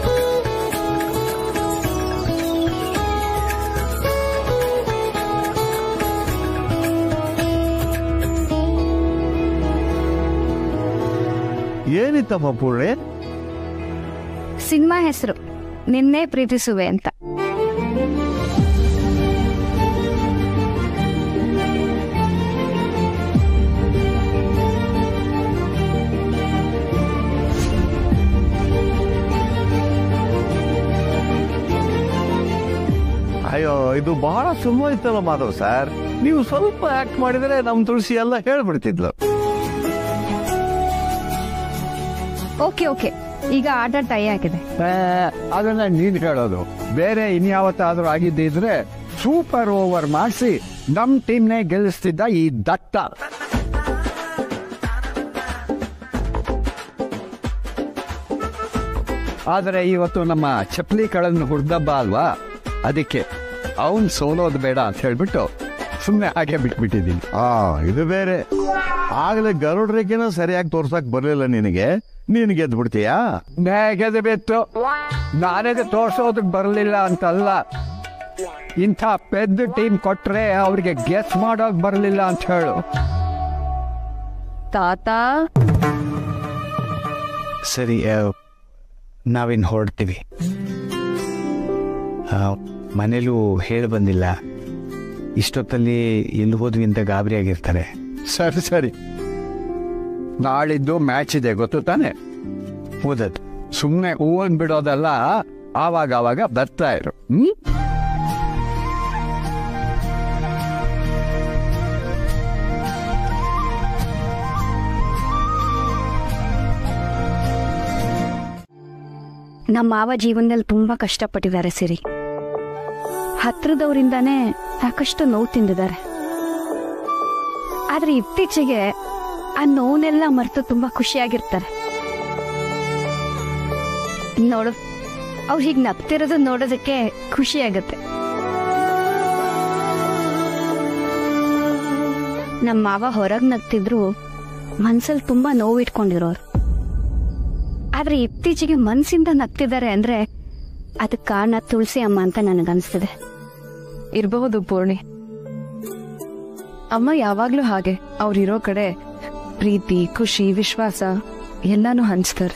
ಏನಿತ್ತಮ್ಮ ಪೂರ್ಣೆ ಸಿನಿಮಾ ಹೆಸರು ನಿನ್ನೆ ಪ್ರೀತಿಸುವೆ ಅಂತ ಅಯ್ಯೋ ಇದು ಬಹಳ ಸುಲಭ ಇತ್ತಲ್ಲ ಮಾಧವ್ ಸರ್ ನೀವು ಸ್ವಲ್ಪ ಆಕ್ಟ್ ಮಾಡಿದ್ರೆ ನಮ್ ತುಳಸಿ ಎಲ್ಲ ಹೇಳ್ಬಿಡ್ತಿದ್ಲು ಓಕೆ ಓಕೆ ಈಗ ಆಟ ಟೈ ಆಗಿದೆ ಆ, ಅದನ್ನ ನೀನ್ ಹೇಳೋದು ಬೇರೆ ಇನ್ಯಾವತ್ತಾದ್ರೂ ಆಗಿದ್ದಿದ್ರೆ ಸೂಪರ್ ಓವರ್ ಮಾಡಿಸಿ ನಮ್ ಟೀಮ್ನೇ ಗೆಲ್ಲಿಸ್ತಿದ್ದ ಈ ದತ್ತ ಆದರೆ ಇವತ್ತು ನಮ್ಮ ಚಪ್ಪಲಿ ಕಳನ್ನು ಹುಡ್ದಬ್ಬ ಅಲ್ವಾ ಅದಕ್ಕೆ ಅವನ್ ಸೋಲೋದು ಬೇಡ ಅಂತ ಹೇಳ್ಬಿಟ್ಟು ಸುಮ್ಮನೆ ಹಾಗೆ ಬಿಟ್ಬಿಟ್ಟಿದ್ದೀನಿ ಆ ಇದು ಬೇರೆ ಆಗ್ಲೇ ಗರುಡ್ ರೇಖೆನ ಸರಿಯಾಗಿ ತೋರ್ಸಕ್ ಬರ್ಲಿಲ್ಲ ನಿನಗೆ ನೀನ್ ಗೆದ್ದು ಬಿಡ್ತೀಯಾ ನೆಗೆದು ಬಿತ್ತು ನಾನೇದು ತೋರ್ಸೋದಕ್ಕೆ ಬರಲಿಲ್ಲ ಅಂತಲ್ಲ ಇಂಥ ಪೆದ್ದ ಟೀಮ್ ಕೊಟ್ರೆ ಅವ್ರಿಗೆ ಗೆಸ್ ಮಾಡೋಕ್ ಬರಲಿಲ್ಲ ಅಂತ ಹೇಳು ತಾತ ಸರಿ ನಾವಿನ್ನು ಹೊರಡ್ತೀವಿ ಆ, ಮನೇಲೂ ಹೇಳಿ ಬಂದಿಲ್ಲ ಇಷ್ಟೊತ್ತಲ್ಲಿ ಎಲ್ಲಿ ಹೋದ್ವಿ ಅಂತ ಗಾಬರಿ ಆಗಿರ್ತಾರೆ ಸರಿ ಸರಿ ನಾಳಿದ್ದು ಮ್ಯಾಚ್ ಇದೆ ಗೊತ್ತು ತಾನೆ ಓದದ್ ಸುಮ್ಮನೆ ಹೂವನ್ ಬಿಡೋದಲ್ಲ ಆವಾಗ ಆವಾಗ ಬರ್ತಾ ಇರು ಹ್ಮ್ ನಮ್ಮ ಮಾವ ಜೀವನದಲ್ಲಿ ತುಂಬಾ ಕಷ್ಟಪಟ್ಟಿದ್ದಾರೆ ಸಿರಿ ಹತ್ರದವರಿಂದಾನೇ ಸಾಕಷ್ಟು ನೋವು ತಿಂದಿದ್ದಾರೆ ಆದ್ರೆ ಇತ್ತೀಚೆಗೆ ಆ ನೋವನ್ನೆಲ್ಲ ಮರೆತು ತುಂಬಾ ಖುಷಿಯಾಗಿರ್ತಾರೆ ನೋಡು ಅವ್ರು ಹೀಗೆ ನಗ್ತಿರೋದು ನೋಡೋದಕ್ಕೆ ಖುಷಿ ಆಗುತ್ತೆ ನಮ್ಮ ಮಾವ ಹೊರಗ್ ನಗ್ತಿದ್ರು ಮನ್ಸಲ್ಲಿ ತುಂಬಾ ನೋವು ಇಟ್ಕೊಂಡಿರೋರು ಆದ್ರೆ ಇತ್ತೀಚೆಗೆ ಮನ್ಸಿಂದ ನಗ್ತಿದ್ದಾರೆ ಅಂದ್ರೆ ಅದಕ್ಕೆ ಕಾರಣ ತುಳಸಿ ಅಮ್ಮ ಅಂತ ನನಗನ್ಸ್ತಿದೆ ಇರಬಹುದು ಪೂರ್ಣಿ ಅಮ್ಮ ಯಾವಾಗ್ಲೂ ಹಾಗೆ ಅವ್ರಿರೋ ಕಡೆ ಪ್ರೀತಿ ಖುಷಿ ವಿಶ್ವಾಸ ಎಲ್ಲಾನು ಹಂಚ್ತಾರೆ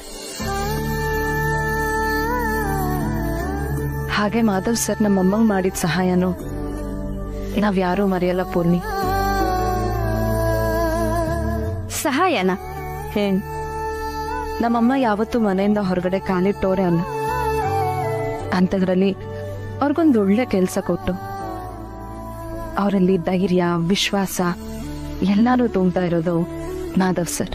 ಹಾಗೆ ಮಾಧವ್ ಸರ್ ನಮ್ಮಮ್ಮಂಗ್ ಮಾಡಿದ ಸಹಾಯನು ನಾವ್ ಯಾರೂ ಮರೆಯಲ್ಲ ಪೂರ್ಣಿ ಸಹಾಯನ ಹೇ ನಮ್ಮಮ್ಮ ಯಾವತ್ತೂ ಮನೆಯಿಂದ ಹೊರಗಡೆ ಕಾಲಿಟ್ಟೋರೆ ಅಲ್ಲ ಅಂಥದ್ರಲ್ಲಿ ಅವ್ರಿಗೊಂದು ಒಳ್ಳೆ ಕೆಲಸ ಕೊಟ್ಟು ಅವರಲ್ಲಿ ಧೈರ್ಯ ವಿಶ್ವಾಸ ಎಲ್ಲಾನು ತುಂಬ್ತಾ ಇರೋದು ಮಾಧವ್ ಸರ್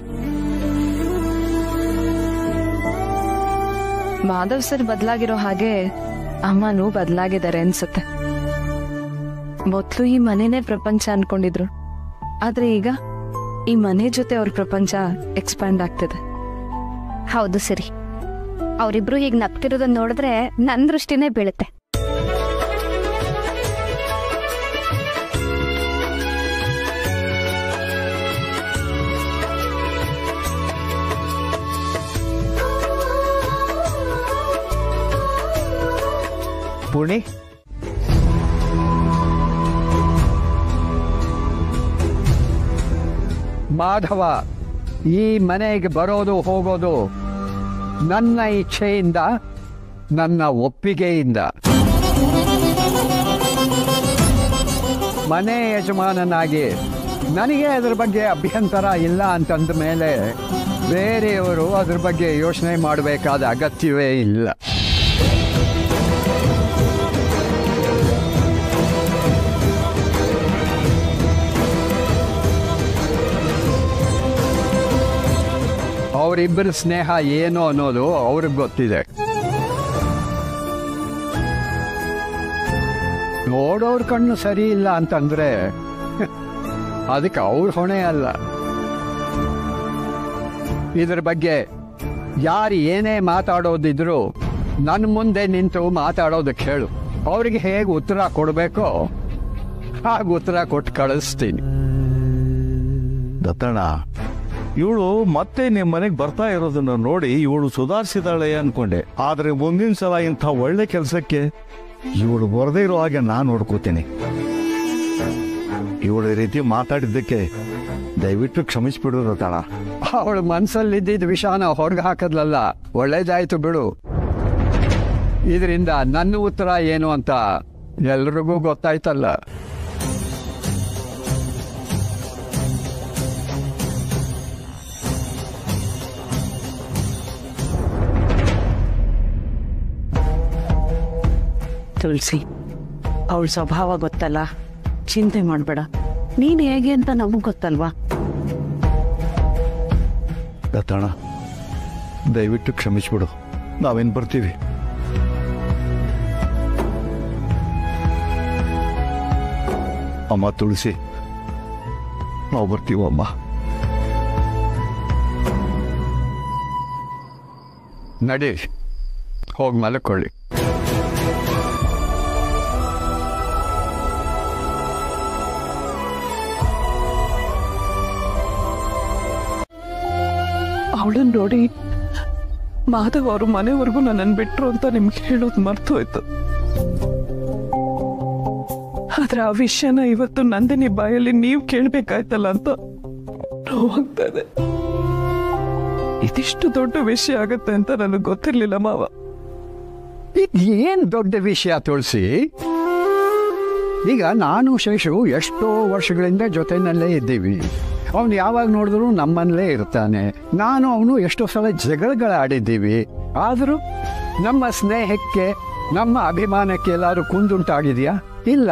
ಮಾಧವ್ ಸರ್ ಬದಲಾಗಿರೋ ಹಾಗೆ ಅಮ್ಮನೂ ಬದಲಾಗಿದ್ದಾರೆ ಅನ್ಸುತ್ತೆ ಮೊದ್ಲು ಈ ಮನೆನೇ ಪ್ರಪಂಚ ಅನ್ಕೊಂಡಿದ್ರು ಆದ್ರೆ ಈಗ ಈ ಮನೆ ಜೊತೆ ಅವ್ರ ಪ್ರಪಂಚ ಎಕ್ಸ್ಪ್ಯಾಂಡ್ ಆಗ್ತಿದೆ ಹೌದು ಸರಿ ಅವರಿಬ್ರು ಹೀಗೆ ನಗ್ತಿರೋದನ್ನ ನೋಡಿದ್ರೆ ನನ್ನ ದೃಷ್ಟಿನೇ ಬೀಳುತ್ತೆ ಪೂರ್ಣಿ ಮಾಧವ ಈ ಮನೆಗೆ ಬರೋದು ಹೋಗೋದು ನನ್ನ ಇಚ್ಛೆಯಿಂದ ನನ್ನ ಒಪ್ಪಿಗೆಯಿಂದ ಮನೆ ಯಜಮಾನನಾಗಿ ನನಗೆ ಅದ್ರ ಬಗ್ಗೆ ಅಭ್ಯಂತರ ಇಲ್ಲ ಅಂತಂದ ಮೇಲೆ ಬೇರೆಯವರು ಅದ್ರ ಬಗ್ಗೆ ಯೋಚನೆ ಮಾಡಬೇಕಾದ ಅಗತ್ಯವೇ ಇಲ್ಲ ಅವರಿಬ್ಬರ ಸ್ನೇಹ ಏನು ಅನ್ನೋದು ಅವ್ರಿಗೆ ಗೊತ್ತಿದೆ ನೋಡೋರ್ ಕಣ್ಣು ಸರಿ ಇಲ್ಲ ಅಂತಂದ್ರೆ ಅದಕ್ಕೆ ಅವ್ರ ಹೊಣೆ ಅಲ್ಲ ಇದ್ರ ಬಗ್ಗೆ ಯಾರು ಏನೇ ಮಾತಾಡೋದಿದ್ರು ನನ್ನ ಮುಂದೆ ನಿಂತು ಮಾತಾಡೋದಕ್ಕೆ ಹೇಳು ಅವ್ರಿಗೆ ಹೇಗೆ ಉತ್ತರ ಕೊಡಬೇಕೋ ಹಾಗೆ ಉತ್ತರ ಕೊಟ್ಟು ಕಳಿಸ್ತೀನಿ ದತ್ತಣ್ಣ ಇವಳು ಮತ್ತೆ ನಿಮ್ಮ ಮನೆಗೆ ಬರ್ತಾ ಇರೋದನ್ನ ನೋಡಿ ಇವಳು ಸುಧಾರಿಸಿದಾಳೆ ಅನ್ಕೊಂಡೆ ಆದ್ರೆ ಮುಂದಿನ ಸಲ ಇಂಥ ಒಳ್ಳೆ ಕೆಲಸಕ್ಕೆ ಇವಳು ಬರದೇ ಇರೋ ಹಾಗೆ ನಾನು ನೋಡ್ಕೋತೀನಿ ಇವಳು ಈ ರೀತಿ ಮಾತಾಡಿದ್ದಕ್ಕೆ ದಯವಿಟ್ಟು ಕ್ಷಮಿಸ್ಬಿಡು ದತ್ತಣ್ಣ ಅವಳ ಮನ್ಸಲ್ಲಿದ್ದಿದ್ದ ವಿಷಾನ ಹೊರಗೆ ಹಾಕದ್ಲಲ್ಲ ಒಳ್ಳೇದಾಯ್ತು ಬಿಡು ಇದರಿಂದ ನನ್ನ ಉತ್ತರ ಏನು ಅಂತ ಎಲ್ರಿಗೂ ಗೊತ್ತಾಯ್ತಲ್ಲ ತುಳಸಿ ಅವಳ ಸ್ವಭಾವ ಗೊತ್ತಲ್ಲ ಚಿಂತೆ ಮಾಡಬೇಡ ನೀನ್ ಹೇಗೆ ಅಂತ ನಮಗ್ ಗೊತ್ತಲ್ವಾ ದತ್ತಣ್ಣ ದಯವಿಟ್ಟು ಕ್ಷಮಿಸ್ಬಿಡು ನಾವೇನು ಬರ್ತೀವಿ ಅಮ್ಮ ತುಳಸಿ ನಾವು ಬರ್ತೀವಮ್ಮ ನಡಿ ಹೋಗಿ ಮಲ್ಕೊಳ್ಳಿ ಅವಳನ್ನ ನೋಡಿ ಮಾಧವ್ ಅವರು ಮನೆವರೆಗೂ ನನ್ನನ್ನು ಬಿಟ್ರು ಅಂತ ನಿಮ್ಗೆ ಹೇಳೋದು ಮರ್ತು ಹೋಯ್ತು ಆದ್ರೆ ಆ ವಿಷಯನ ಇವತ್ತು ನಂದಿನಿ ಬಾಯಲ್ಲಿ ನೀವು ಕೇಳ್ಬೇಕಾಯ್ತಲ್ಲ ಅಂತ ನೋವಾಗ್ತಾ ಇದೆ ಇದಿಷ್ಟು ದೊಡ್ಡ ವಿಷಯ ಆಗತ್ತೆ ಅಂತ ನನಗೆ ಗೊತ್ತಿರ್ಲಿಲ್ಲ ಮಾವ ಇದ್ ಏನ್ ದೊಡ್ಡ ವಿಷಯ ತುಳಸಿ ಈಗ ನಾನು ಶೇಷು ಎಷ್ಟೋ ವರ್ಷಗಳಿಂದ ಜೊತೆನಲ್ಲೇ ಇದ್ದೀವಿ ಅವನು ಯಾವಾಗ ನೋಡಿದ್ರು ನಮ್ಮಲ್ಲೇ ಇರ್ತಾನೆ ನಾನು ಅವನು ಎಷ್ಟೋ ಸಲ ಜಗಳಗಳಾಡಿದ್ದೀವಿ ಆದರೂ ನಮ್ಮ ಸ್ನೇಹಕ್ಕೆ ನಮ್ಮ ಅಭಿಮಾನಕ್ಕೆ ಎಲ್ಲಾದ್ರೂ ಕುಂದುಂಟಾಗಿದೆಯಾ ಇಲ್ಲ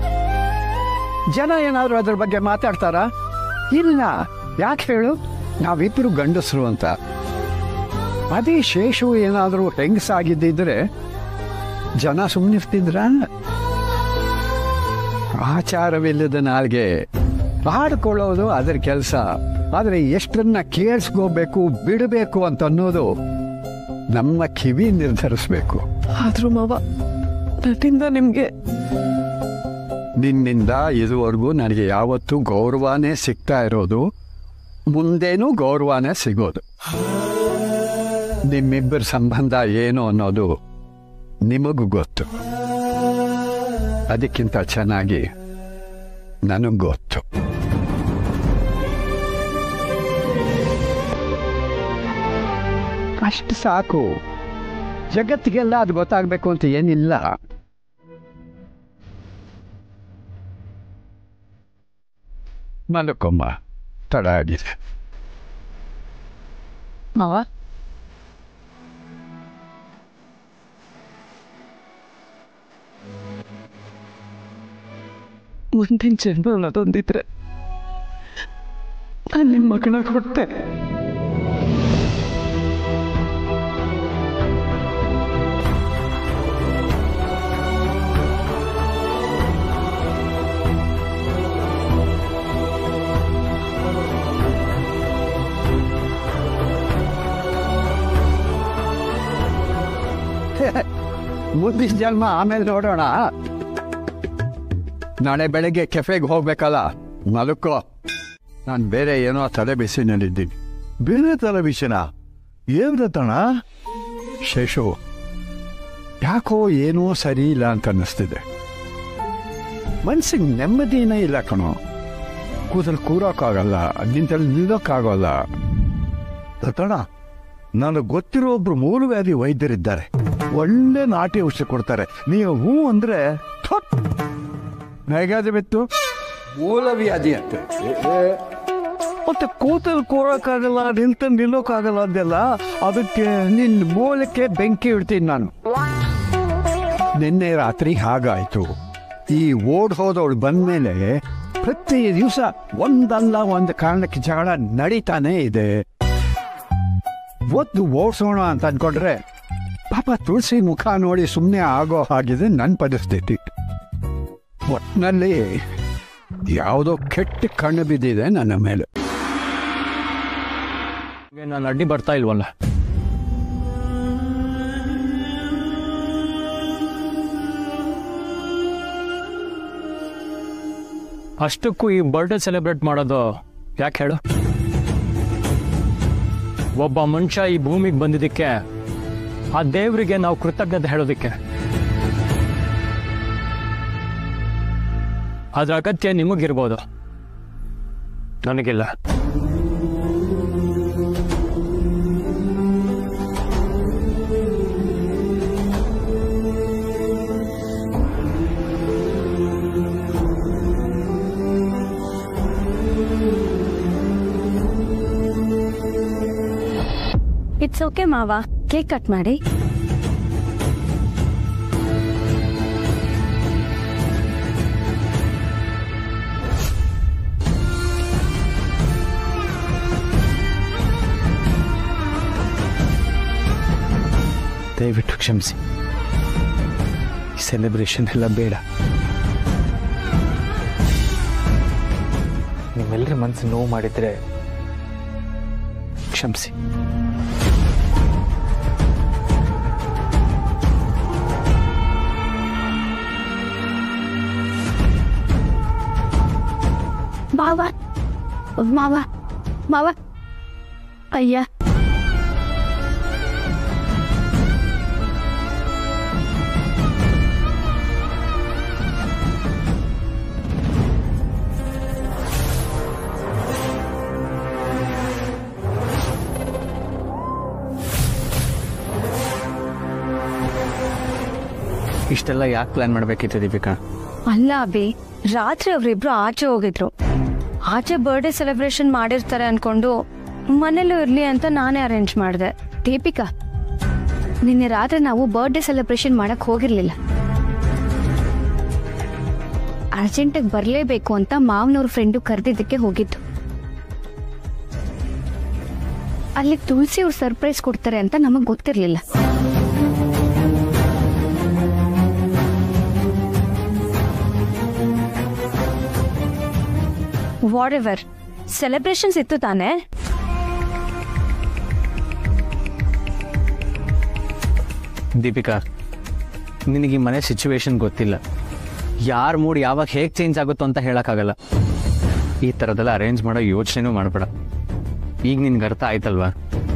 ಜನ ಏನಾದರೂ ಅದ್ರ ಬಗ್ಗೆ ಮಾತಾಡ್ತಾರಾ ಇಲ್ಲ ಯಾಕೆ ಹೇಳು ನಾವಿಬ್ಬರು ಗಂಡಸರು ಅಂತ ಅದೇ ಶೇಷು ಏನಾದರೂ ಹೆಂಗಸಾಗಿದ್ದಿದ್ರೆ ಜನ ಸುಮ್ಮನಿರ್ತಿದ್ರ ಆಚಾರವಿಲ್ಲದ ನಾಲ್ಗೆ ಆಡ್ಕೊಳ್ಳೋದು ಅದರ ಕೆಲಸ ಆದರೆ ಎಷ್ಟನ್ನ ಕೇಳಿಸ್ಕೋಬೇಕು ಬಿಡಬೇಕು ಅಂತ ಅನ್ನೋದು ನಮ್ಮ ಕಿವಿ ನಿರ್ಧರಿಸ್ಬೇಕು ಆದ್ರೂ ಮಾವ ನನ್ನಿಂದ ನಿಮ್ಗೆ ನಿನ್ನಿಂದ ಇದುವರೆಗೂ ನನಗೆ ಯಾವತ್ತೂ ಗೌರವನೇ ಸಿಗ್ತಾ ಇರೋದು ಮುಂದೇನೂ ಗೌರವನೇ ಸಿಗೋದು ನಿಮ್ಮಿಬ್ಬರ ಸಂಬಂಧ ಏನು ಅನ್ನೋದು ನಿಮಗೂ ಗೊತ್ತು ಅದಕ್ಕಿಂತ ಚೆನ್ನಾಗಿ ನನಗೆ ಗೊತ್ತು ಅಷ್ಟು ಸಾಕು ಜಗತ್ತಿಗೆಲ್ಲ ಅದು ಗೊತ್ತಾಗಬೇಕು ಅಂತ ಏನಿಲ್ಲ ಮಲ್ಕೊಮ್ಮ ತಡ ಆಗಿದೆ ಮಾವ ಮುಂದಿನ ಜನ್ಮ ಅನ್ನೋದೊಂದಿದ್ರೆ ನಾನು ನಿಮ್ಮ ಮಗನ ಕೊಡ್ತೆ ಮುಂದಿನ ಜನ್ಮ ಆಮೇಲೆ ನೋಡೋಣ ನಾಳೆ ಬೆಳಗ್ಗೆ ಕೆಫೆಗೆ ಹೋಗ್ಬೇಕಲ್ಲ ಮಲ್ಕೋ ನಾನು ಬೇರೆ ಏನೋ ತಲೆ ಬಿಸಿನಲ್ಲಿದ್ದೀನಿ ಬೇರೆ ತರ ವಿಷಯನ ಏನ್ ರತಣ ಶೇಷು ಯಾಕೋ ಏನೋ ಸರಿ ಇಲ್ಲ ಅಂತ ಅನ್ನಿಸ್ತಿದೆ ಮನ್ಸಿಗೆ ನೆಮ್ಮದಿನೇ ಇಲ್ಲ ಕಣೋ ಕೂದಲು ಕೂರೋಕ್ಕಾಗಲ್ಲ ನಿಂತಲ್ಲಿ ನಿಲ್ಲೋಕ್ಕಾಗಲ್ಲ ರತಣ ನನಗೆ ಗೊತ್ತಿರೋ ಒಬ್ರು ಮೂಲವ್ಯಾಧಿ ವೈದ್ಯರಿದ್ದಾರೆ ಒಳ್ಳೆ ನಾಟಿ ಔಷಧಿ ಕೊಡ್ತಾರೆ ನೀವು ಹೂ ಅಂದ್ರೆ ಥಟ್ ಹೇಗಾದ್ರೆ ಬಿತ್ತು ಮೂಲವ್ಯಾಧಿ ಅಂತ ಮತ್ತೆ ಕೂತಲ್ ಕೂರಕ್ಕಾಗಲ್ಲ ನಿಂತ ನಿಲ್ಲೋಕ್ಕಾಗಲ್ಲ ಅಂದೆಲ್ಲ ಅದಕ್ಕೆ ನಿನ್ನ ಮೂಲಕ್ಕೆ ಬೆಂಕಿ ಇಡ್ತೀನಿ ನಾನು ನಿನ್ನೆ ರಾತ್ರಿ ಹಾಗಾಯ್ತು ಈ ಓಡ್ ಹೋದವಳು ಬಂದ್ಮೇಲೆ ಪ್ರತಿ ದಿವಸ ಒಂದಲ್ಲ ಒಂದು ಕಾರಣಕ್ಕೆ ಜಗಳ ನಡೀತಾನೇ ಇದೆ ಒದ್ದು ಓಡಿಸೋಣ ಅಂತ ಅನ್ಕೊಂಡ್ರೆ ಪಾಪ ತುಳಸಿ ಮುಖ ನೋಡಿ ಸುಮ್ಮನೆ ಆಗೋ ಹಾಗಿದೆ ನನ್ನ ಪರಿಸ್ಥಿತಿ ಒಟ್ಟಿನಲ್ಲಿ ಯಾವುದೋ ಕೆಟ್ಟ ಕಣ್ಣು ಬಿದ್ದಿದೆ ನನ್ನ ಮೇಲೆ ನಾನು ಅಡ್ಡಿ ಬರ್ತಾ ಇಲ್ವಲ್ಲ ಅಷ್ಟಕ್ಕೂ ಈ ಬರ್ಡೇ ಸೆಲೆಬ್ರೇಟ್ ಮಾಡೋದು ಯಾಕೆ ಹೇಳು ಒಬ್ಬ ಮನುಷ್ಯ ಈ ಭೂಮಿಗೆ ಬಂದಿದ್ದಕ್ಕೆ ಆ ದೇವರಿಗೆ ನಾವು ಕೃತಜ್ಞತೆ ಹೇಳೋದಕ್ಕೆ ಅದ್ರ ಅಗತ್ಯ ನಿಮಗಿರ್ಬೋದು ನನಗಿಲ್ಲ ಇಟ್ಸ್ ಓಕೆ ಮಾವ ಕೇಕ್ ಕಟ್ ಮಾಡಿ ದಯವಿಟ್ಟು ಕ್ಷಮಿಸಿ ಈ ಸೆಲೆಬ್ರೇಷನ್ ಎಲ್ಲ ಬೇಡ ನಿಮ್ಮೆಲ್ಲರ ಮನಸ್ಸು ನೋವು ಮಾಡಿದ್ರೆ ಕ್ಷಮಿಸಿ ಮಾವ ಮಾವ ಮಾವ ಅಯ್ಯ ಇಷ್ಟೆಲ್ಲ ಯಾಕೆ ಪ್ಲಾನ್ ಮಾಡಬೇಕಿತ್ತು ದೀಪಿಕಾ ಅಲ್ಲ ಅಭಿ ರಾತ್ರಿ ಅವರಿಬ್ರು ಆಚೆ ಹೋಗಿದ್ರು ಆಚೆ ಬರ್ಡೇ ಸೆಲೆಬ್ರೇಷನ್ ಮಾಡಿರ್ತಾರೆ ಅನ್ಕೊಂಡು ಮನೇಲೂ ಇರ್ಲಿ ಅಂತ ನಾನೇ ಅರೇಂಜ್ ಮಾಡಿದೆ ದೀಪಿಕಾ ನಿನ್ನೆ ರಾತ್ರಿ ನಾವು ಬರ್ಡೇ ಸೆಲೆಬ್ರೇಷನ್ ಮಾಡಕ್ ಹೋಗಿರ್ಲಿಲ್ಲ ಅರ್ಜೆಂಟಾಗಿ ಬರಲೇಬೇಕು ಅಂತ ಮಾವನವ್ರ ಫ್ರೆಂಡು ಕರೆದಿದ್ದಕ್ಕೆ ಹೋಗಿದ್ದು ಅಲ್ಲಿ ತುಳಸಿ ಅವ್ರು ಸರ್ಪ್ರೈಸ್ ಕೊಡ್ತಾರೆ ಅಂತ ನಮಗ್ ಗೊತ್ತಿರ್ಲಿಲ್ಲ ವಾಟ್ ಎವರ್ ಸೆಲೆಬ್ರೇಷನ್ಸ್ ಇತ್ತು ತಾನೇ ದೀಪಿಕಾ ನಿನಗೆ ಈ ಮನೆ ಸಿಚುವೇಶನ್ ಗೊತ್ತಿಲ್ಲ ಯಾರ ಮೂಡ್ ಯಾವಾಗ ಹೇಗೆ ಚೇಂಜ್ ಆಗುತ್ತೋ ಅಂತ ಹೇಳೋಕ್ಕಾಗಲ್ಲ ಈ ಥರದ್ದೆಲ್ಲ ಅರೇಂಜ್ ಮಾಡೋ ಯೋಚನೆನೂ ಮಾಡಬೇಡ ಈಗ ನಿನ್ಗೆ ಅರ್ಥ ಆಯ್ತಲ್ವಾ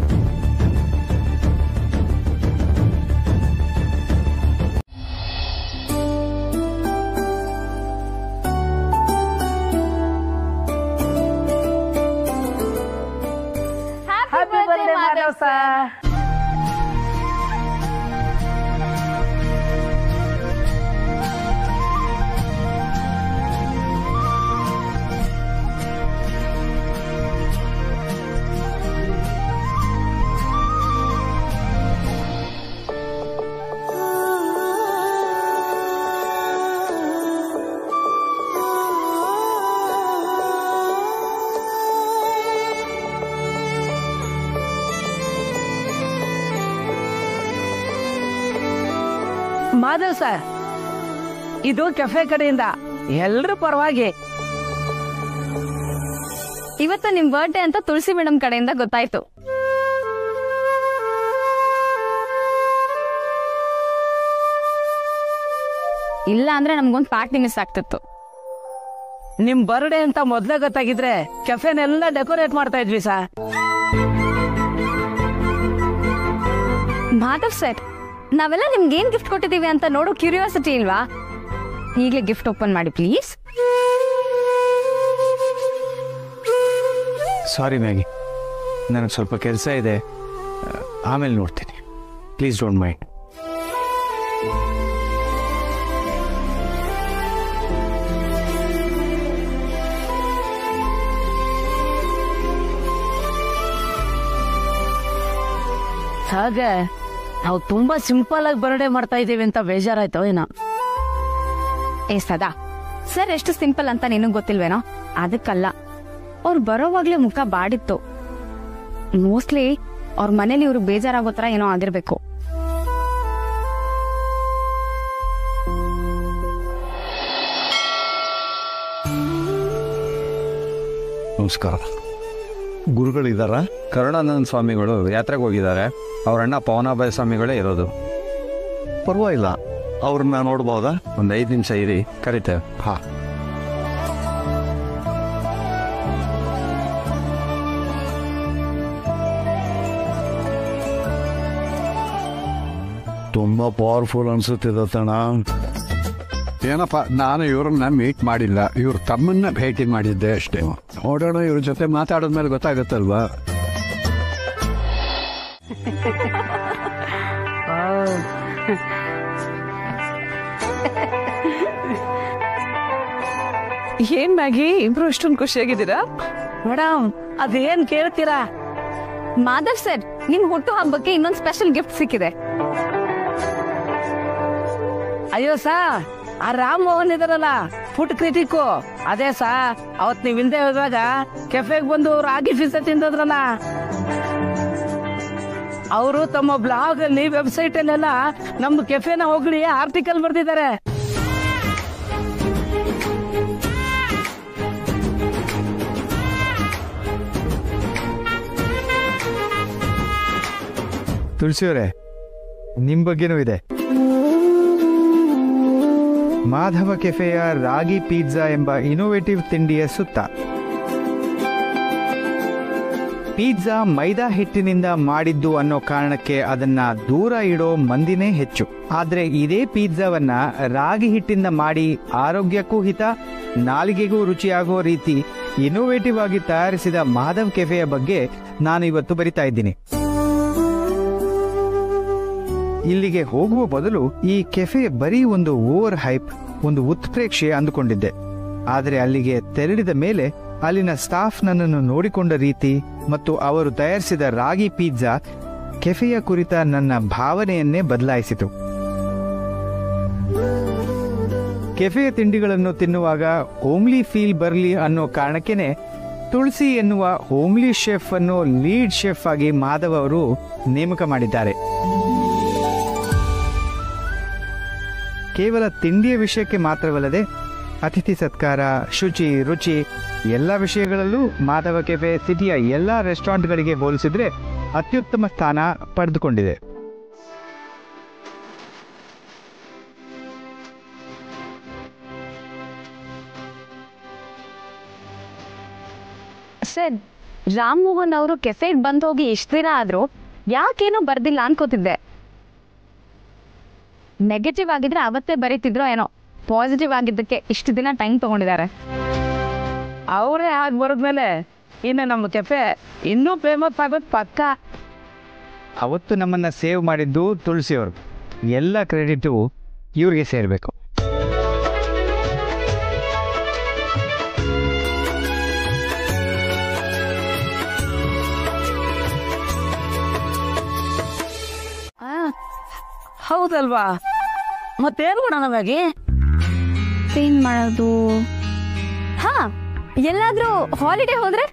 ಮಾಧವ್ ಸರ್ ಇದು ಕೆಫೆ ಕಡೆಯಿಂದ ಎಲ್ರ ಪರವಾಗಿ ಇವತ್ತು ನಿಮ್ ಬರ್ಡೇ ಅಂತ ತುಳಸಿ ಮೇಡಮ್ ಕಡೆಯಿಂದ ಗೊತ್ತಾಯ್ತು ಇಲ್ಲ ಅಂದ್ರೆ ನಮ್ಗೊಂದ್ ಪಾರ್ಟಿ ಮಿಸ್ ಆಗ್ತಿತ್ತು ನಿಮ್ ಬರ್ಡೇ ಅಂತ ಮೊದ್ಲೇ ಗೊತ್ತಾಗಿದ್ರೆ ಕೆಫೆನೆಲ್ಲ ಡೆಕೋರೇಟ್ ಮಾಡ್ತಾ ಇದ್ವಿ ಸರ್ ಮಾಧವ್ ಸರ್ ನಾವೆಲ್ಲ ನಿಮ್ಗೆ ಏನ್ ಗಿಫ್ಟ್ ಕೊಟ್ಟಿದೀವಿ ಅಂತ ನೋಡೋ ಕ್ಯೂರಿಯಾಸಿಟಿ ಇಲ್ವಾ ಈಗಲೇ ಗಿಫ್ಟ್ ಓಪನ್ ಮಾಡಿ ಪ್ಲೀಸ್ ಸಾರಿ ಮ್ಯಾಗಿ ನನಗೆ ಸ್ವಲ್ಪ ಕೆಲಸ ಇದೆ ಆಮೇಲೆ ನೋಡ್ತೀನಿ ಪ್ಲೀಸ್ ಡೋಂಟ್ ಮೈಂಡ್ ಹಾಗೆ ನಾವು ತುಂಬಾ ಸಿಂಪಲ್ ಆಗಿ ಬರ್ಡೇ ಮಾಡ್ತಾ ಇದೀವಿ ಅಂತ ಬೇಜಾರಾಯ್ತು ಏನೋ ಏ ಸದಾ ಸರ್ ಎಷ್ಟು ಸಿಂಪಲ್ ಅಂತ ನಿನಗ್ ಗೊತ್ತಿಲ್ವೇನೋ ಅದಕ್ಕಲ್ಲ ಅವ್ರು ಬರೋವಾಗ್ಲೇ ಮುಖ ಬಾಡಿತ್ತು ಮೋಸ್ಟ್ಲಿ ಅವ್ರ ಮನೇಲಿ ಇವ್ರು ಬೇಜಾರಾಗೋ ತರ ಏನೋ ಆಗಿರ್ಬೇಕು ನಮಸ್ಕಾರ ಗುರುಗಳಿದ್ದಾರಾ ಕರುಣಾನಂದ ಸ್ವಾಮಿಗಳು ಯಾತ್ರೆಗೆ ಹೋಗಿದ್ದಾರೆ ಅವ್ರ ಅಣ್ಣ ಪವನಾಭಯ ಸ್ವಾಮಿಗಳೇ ಇರೋದು ಪರವಾಗಿಲ್ಲ ಅವ್ರನ್ನ ನೋಡ್ಬೋದಾ ಒಂದು ಐದು ನಿಮಿಷ ಇರಿ ಕರಿತೇವೆ ಹಾ ತುಂಬಾ ಪವರ್ಫುಲ್ ಅನ್ಸುತ್ತಿದೆ ತಣ ಏನಪ್ಪ ನಾನು ಇವ್ರನ್ನ ಮೀಟ್ ಮಾಡಿಲ್ಲ ಇವ್ರ ತಮ್ಮನ್ನ ಭೇಟಿ ಮಾಡಿದ್ದೆ ಅಷ್ಟೇ ನೋಡೋಣ ಇವ್ರ ಜೊತೆ ಮಾತಾಡಿದ್ಮೇಲೆ ಗೊತ್ತಾಗುತ್ತಲ್ವಾ ಏನ್ ಮ್ಯಾಗಿ ಇಬ್ರು ಇಷ್ಟೊಂದು ಖುಷಿಯಾಗಿದ್ದೀರಾ ಮೇಡಮ್ ಅದೇನ್ ಕೇಳ್ತೀರಾ ಮಾಧವ್ ಸರ್ ನಿಮ್ ಹುಟ್ಟು ಹಬ್ಬಕ್ಕೆ ಇನ್ನೊಂದು ಸ್ಪೆಷಲ್ ಗಿಫ್ಟ್ ಸಿಕ್ಕಿದೆ ಅಯ್ಯೋ ಸಾ ಆ ರಾಮ್ ಮೋಹನ್ ಇದಾರಲ್ಲ ಫುಡ್ ಕ್ರಿಟಿಕ್ಕು ಅದೇ ಸಾ ಅವತ್ ನೀವ್ ಇಲ್ದೆ ಹೋದಾಗ ಕೆಫೆಗೆ ಬಂದು ರಾಗಿ ಫಿಸ ತಿಂದದ್ರಲ್ಲ ಅವರು ತಮ್ಮ ಬ್ಲಾಗ್ ಅಲ್ಲಿ ವೆಬ್ಸೈಟ್ ಅಲ್ಲೆಲ್ಲ ನಮ್ ಕೆಫೆನ ಹೋಗ್ಲಿ ಆರ್ಟಿಕಲ್ ಬರ್ದಿದ್ದಾರೆ ತುಳಸಿಯವರೇ ನಿಮ್ಮ ಬಗ್ಗೆನೂ ಇದೆ ಮಾಧವ ಕೆಫೆಯ ರಾಗಿ ಪಿಜ್ಜಾ ಎಂಬ ಇನೋವೇಟಿವ್ ತಿಂಡಿಯ ಸುತ್ತ ಪಿಜ್ಜಾ ಮೈದಾ ಹಿಟ್ಟಿನಿಂದ ಮಾಡಿದ್ದು ಅನ್ನೋ ಕಾರಣಕ್ಕೆ ಅದನ್ನ ದೂರ ಇಡೋ ಮಂದಿನೇ ಹೆಚ್ಚು ಆದ್ರೆ ಇದೇ ಪಿಜ್ಜಾವನ್ನ ರಾಗಿ ಹಿಟ್ಟಿಂದ ಮಾಡಿ ಆರೋಗ್ಯಕ್ಕೂ ಹಿತ ನಾಲಿಗೆಗೂ ರುಚಿಯಾಗೋ ರೀತಿ ಇನೋವೇಟಿವ್ ಆಗಿ ತಯಾರಿಸಿದ ಮಾಧವ್ ಕೆಫೆಯ ಬಗ್ಗೆ ನಾನು ಇವತ್ತು ಬರಿತಾ ಇದ್ದೀನಿ ಇಲ್ಲಿಗೆ ಹೋಗುವ ಬದಲು ಈ ಕೆಫೆ ಬರೀ ಒಂದು ಓವರ್ ಹೈಪ್ ಒಂದು ಉತ್ಪ್ರೇಕ್ಷೆ ಅಂದುಕೊಂಡಿದ್ದೆ ಆದರೆ ಅಲ್ಲಿಗೆ ತೆರಳಿದ ಮೇಲೆ ಅಲ್ಲಿನ ಸ್ಟಾಫ್ ನನ್ನನ್ನು ನೋಡಿಕೊಂಡ ರೀತಿ ಮತ್ತು ಅವರು ತಯಾರಿಸಿದ ರಾಗಿ ಪಿಜ್ಜಾ ಕೆಫೆಯ ಕುರಿತ ನನ್ನ ಭಾವನೆಯನ್ನೇ ಬದಲಾಯಿಸಿತು ಕೆಫೆಯ ತಿಂಡಿಗಳನ್ನು ತಿನ್ನುವಾಗ ಹೋಮ್ಲಿ ಫೀಲ್ ಬರಲಿ ಅನ್ನೋ ಕಾರಣಕ್ಕೇನೆ ತುಳಸಿ ಎನ್ನುವ ಹೋಮ್ಲಿ ಶೆಫ್ ಅನ್ನು ಲೀಡ್ ಶೆಫ್ ಆಗಿ ಮಾಧವ್ ಅವರು ನೇಮಕ ಮಾಡಿದ್ದಾರೆ ಕೇವಲ ತಿಂಡಿಯ ವಿಷಯಕ್ಕೆ ಮಾತ್ರವಲ್ಲದೆ ಅತಿಥಿ ಸತ್ಕಾರ ಶುಚಿ ರುಚಿ ಎಲ್ಲ ವಿಷಯಗಳಲ್ಲೂ ಮಾಧವ ಕೆಫೆ ಸಿಟಿಯ ಎಲ್ಲ ರೆಸ್ಟೋರೆಂಟ್ಗಳಿಗೆ ಹೋಲಿಸಿದ್ರೆ ಅತ್ಯುತ್ತಮ ಸ್ಥಾನ ಪಡೆದುಕೊಂಡಿದೆ ಸರ್ ರಾಮ್ ಮೋಹನ್ ಅವರು ಕೆಫೆಗೆ ಬಂದು ಹೋಗಿ ಇಷ್ಟು ದಿನ ಆದರೂ ಯಾಕೇನೋ ಬರ್ದಿಲ್ಲ ಅನ್ಕೋತಿದ್ದೆ ನೆಗೆಟಿವ್ ಆಗಿದ್ರೆ ಅವತ್ತೇ ಬರೀತಿದ್ರೋ ಏನೋ ಪಾಸಿಟಿವ್ ಆಗಿದ್ದಕ್ಕೆ ಇಷ್ಟು ದಿನ ಟೈಮ್ ತಗೊಂಡಿದ್ದಾರೆ ಅವರೇ ಆಗಿ ಬರೋದ್ಮೇಲೆ ಇನ್ನು ನಮ್ಮ ಕೆಫೆ ಇನ್ನೂ ಫೇಮಸ್ ಆಗೋದು ಪಕ್ಕ ಅವತ್ತು ನಮ್ಮನ್ನ ಸೇವ್ ಮಾಡಿದ್ದು ತುಳಸಿಯವರು ಎಲ್ಲ ಕ್ರೆಡಿಟು ಇವ್ರಿಗೆ ಸೇರಬೇಕು ಹೌದಲ್ವಾ ಮತ್ತೇನು ಮಾಡೋಣ ಮ್ಯಾಗಿ ಏನ್ ಮಾಡೋದು ಹಾ ಎಲ್ಲಾದ್ರೂ ಹಾಲಿಡೇ ಹೋದ್ರೆ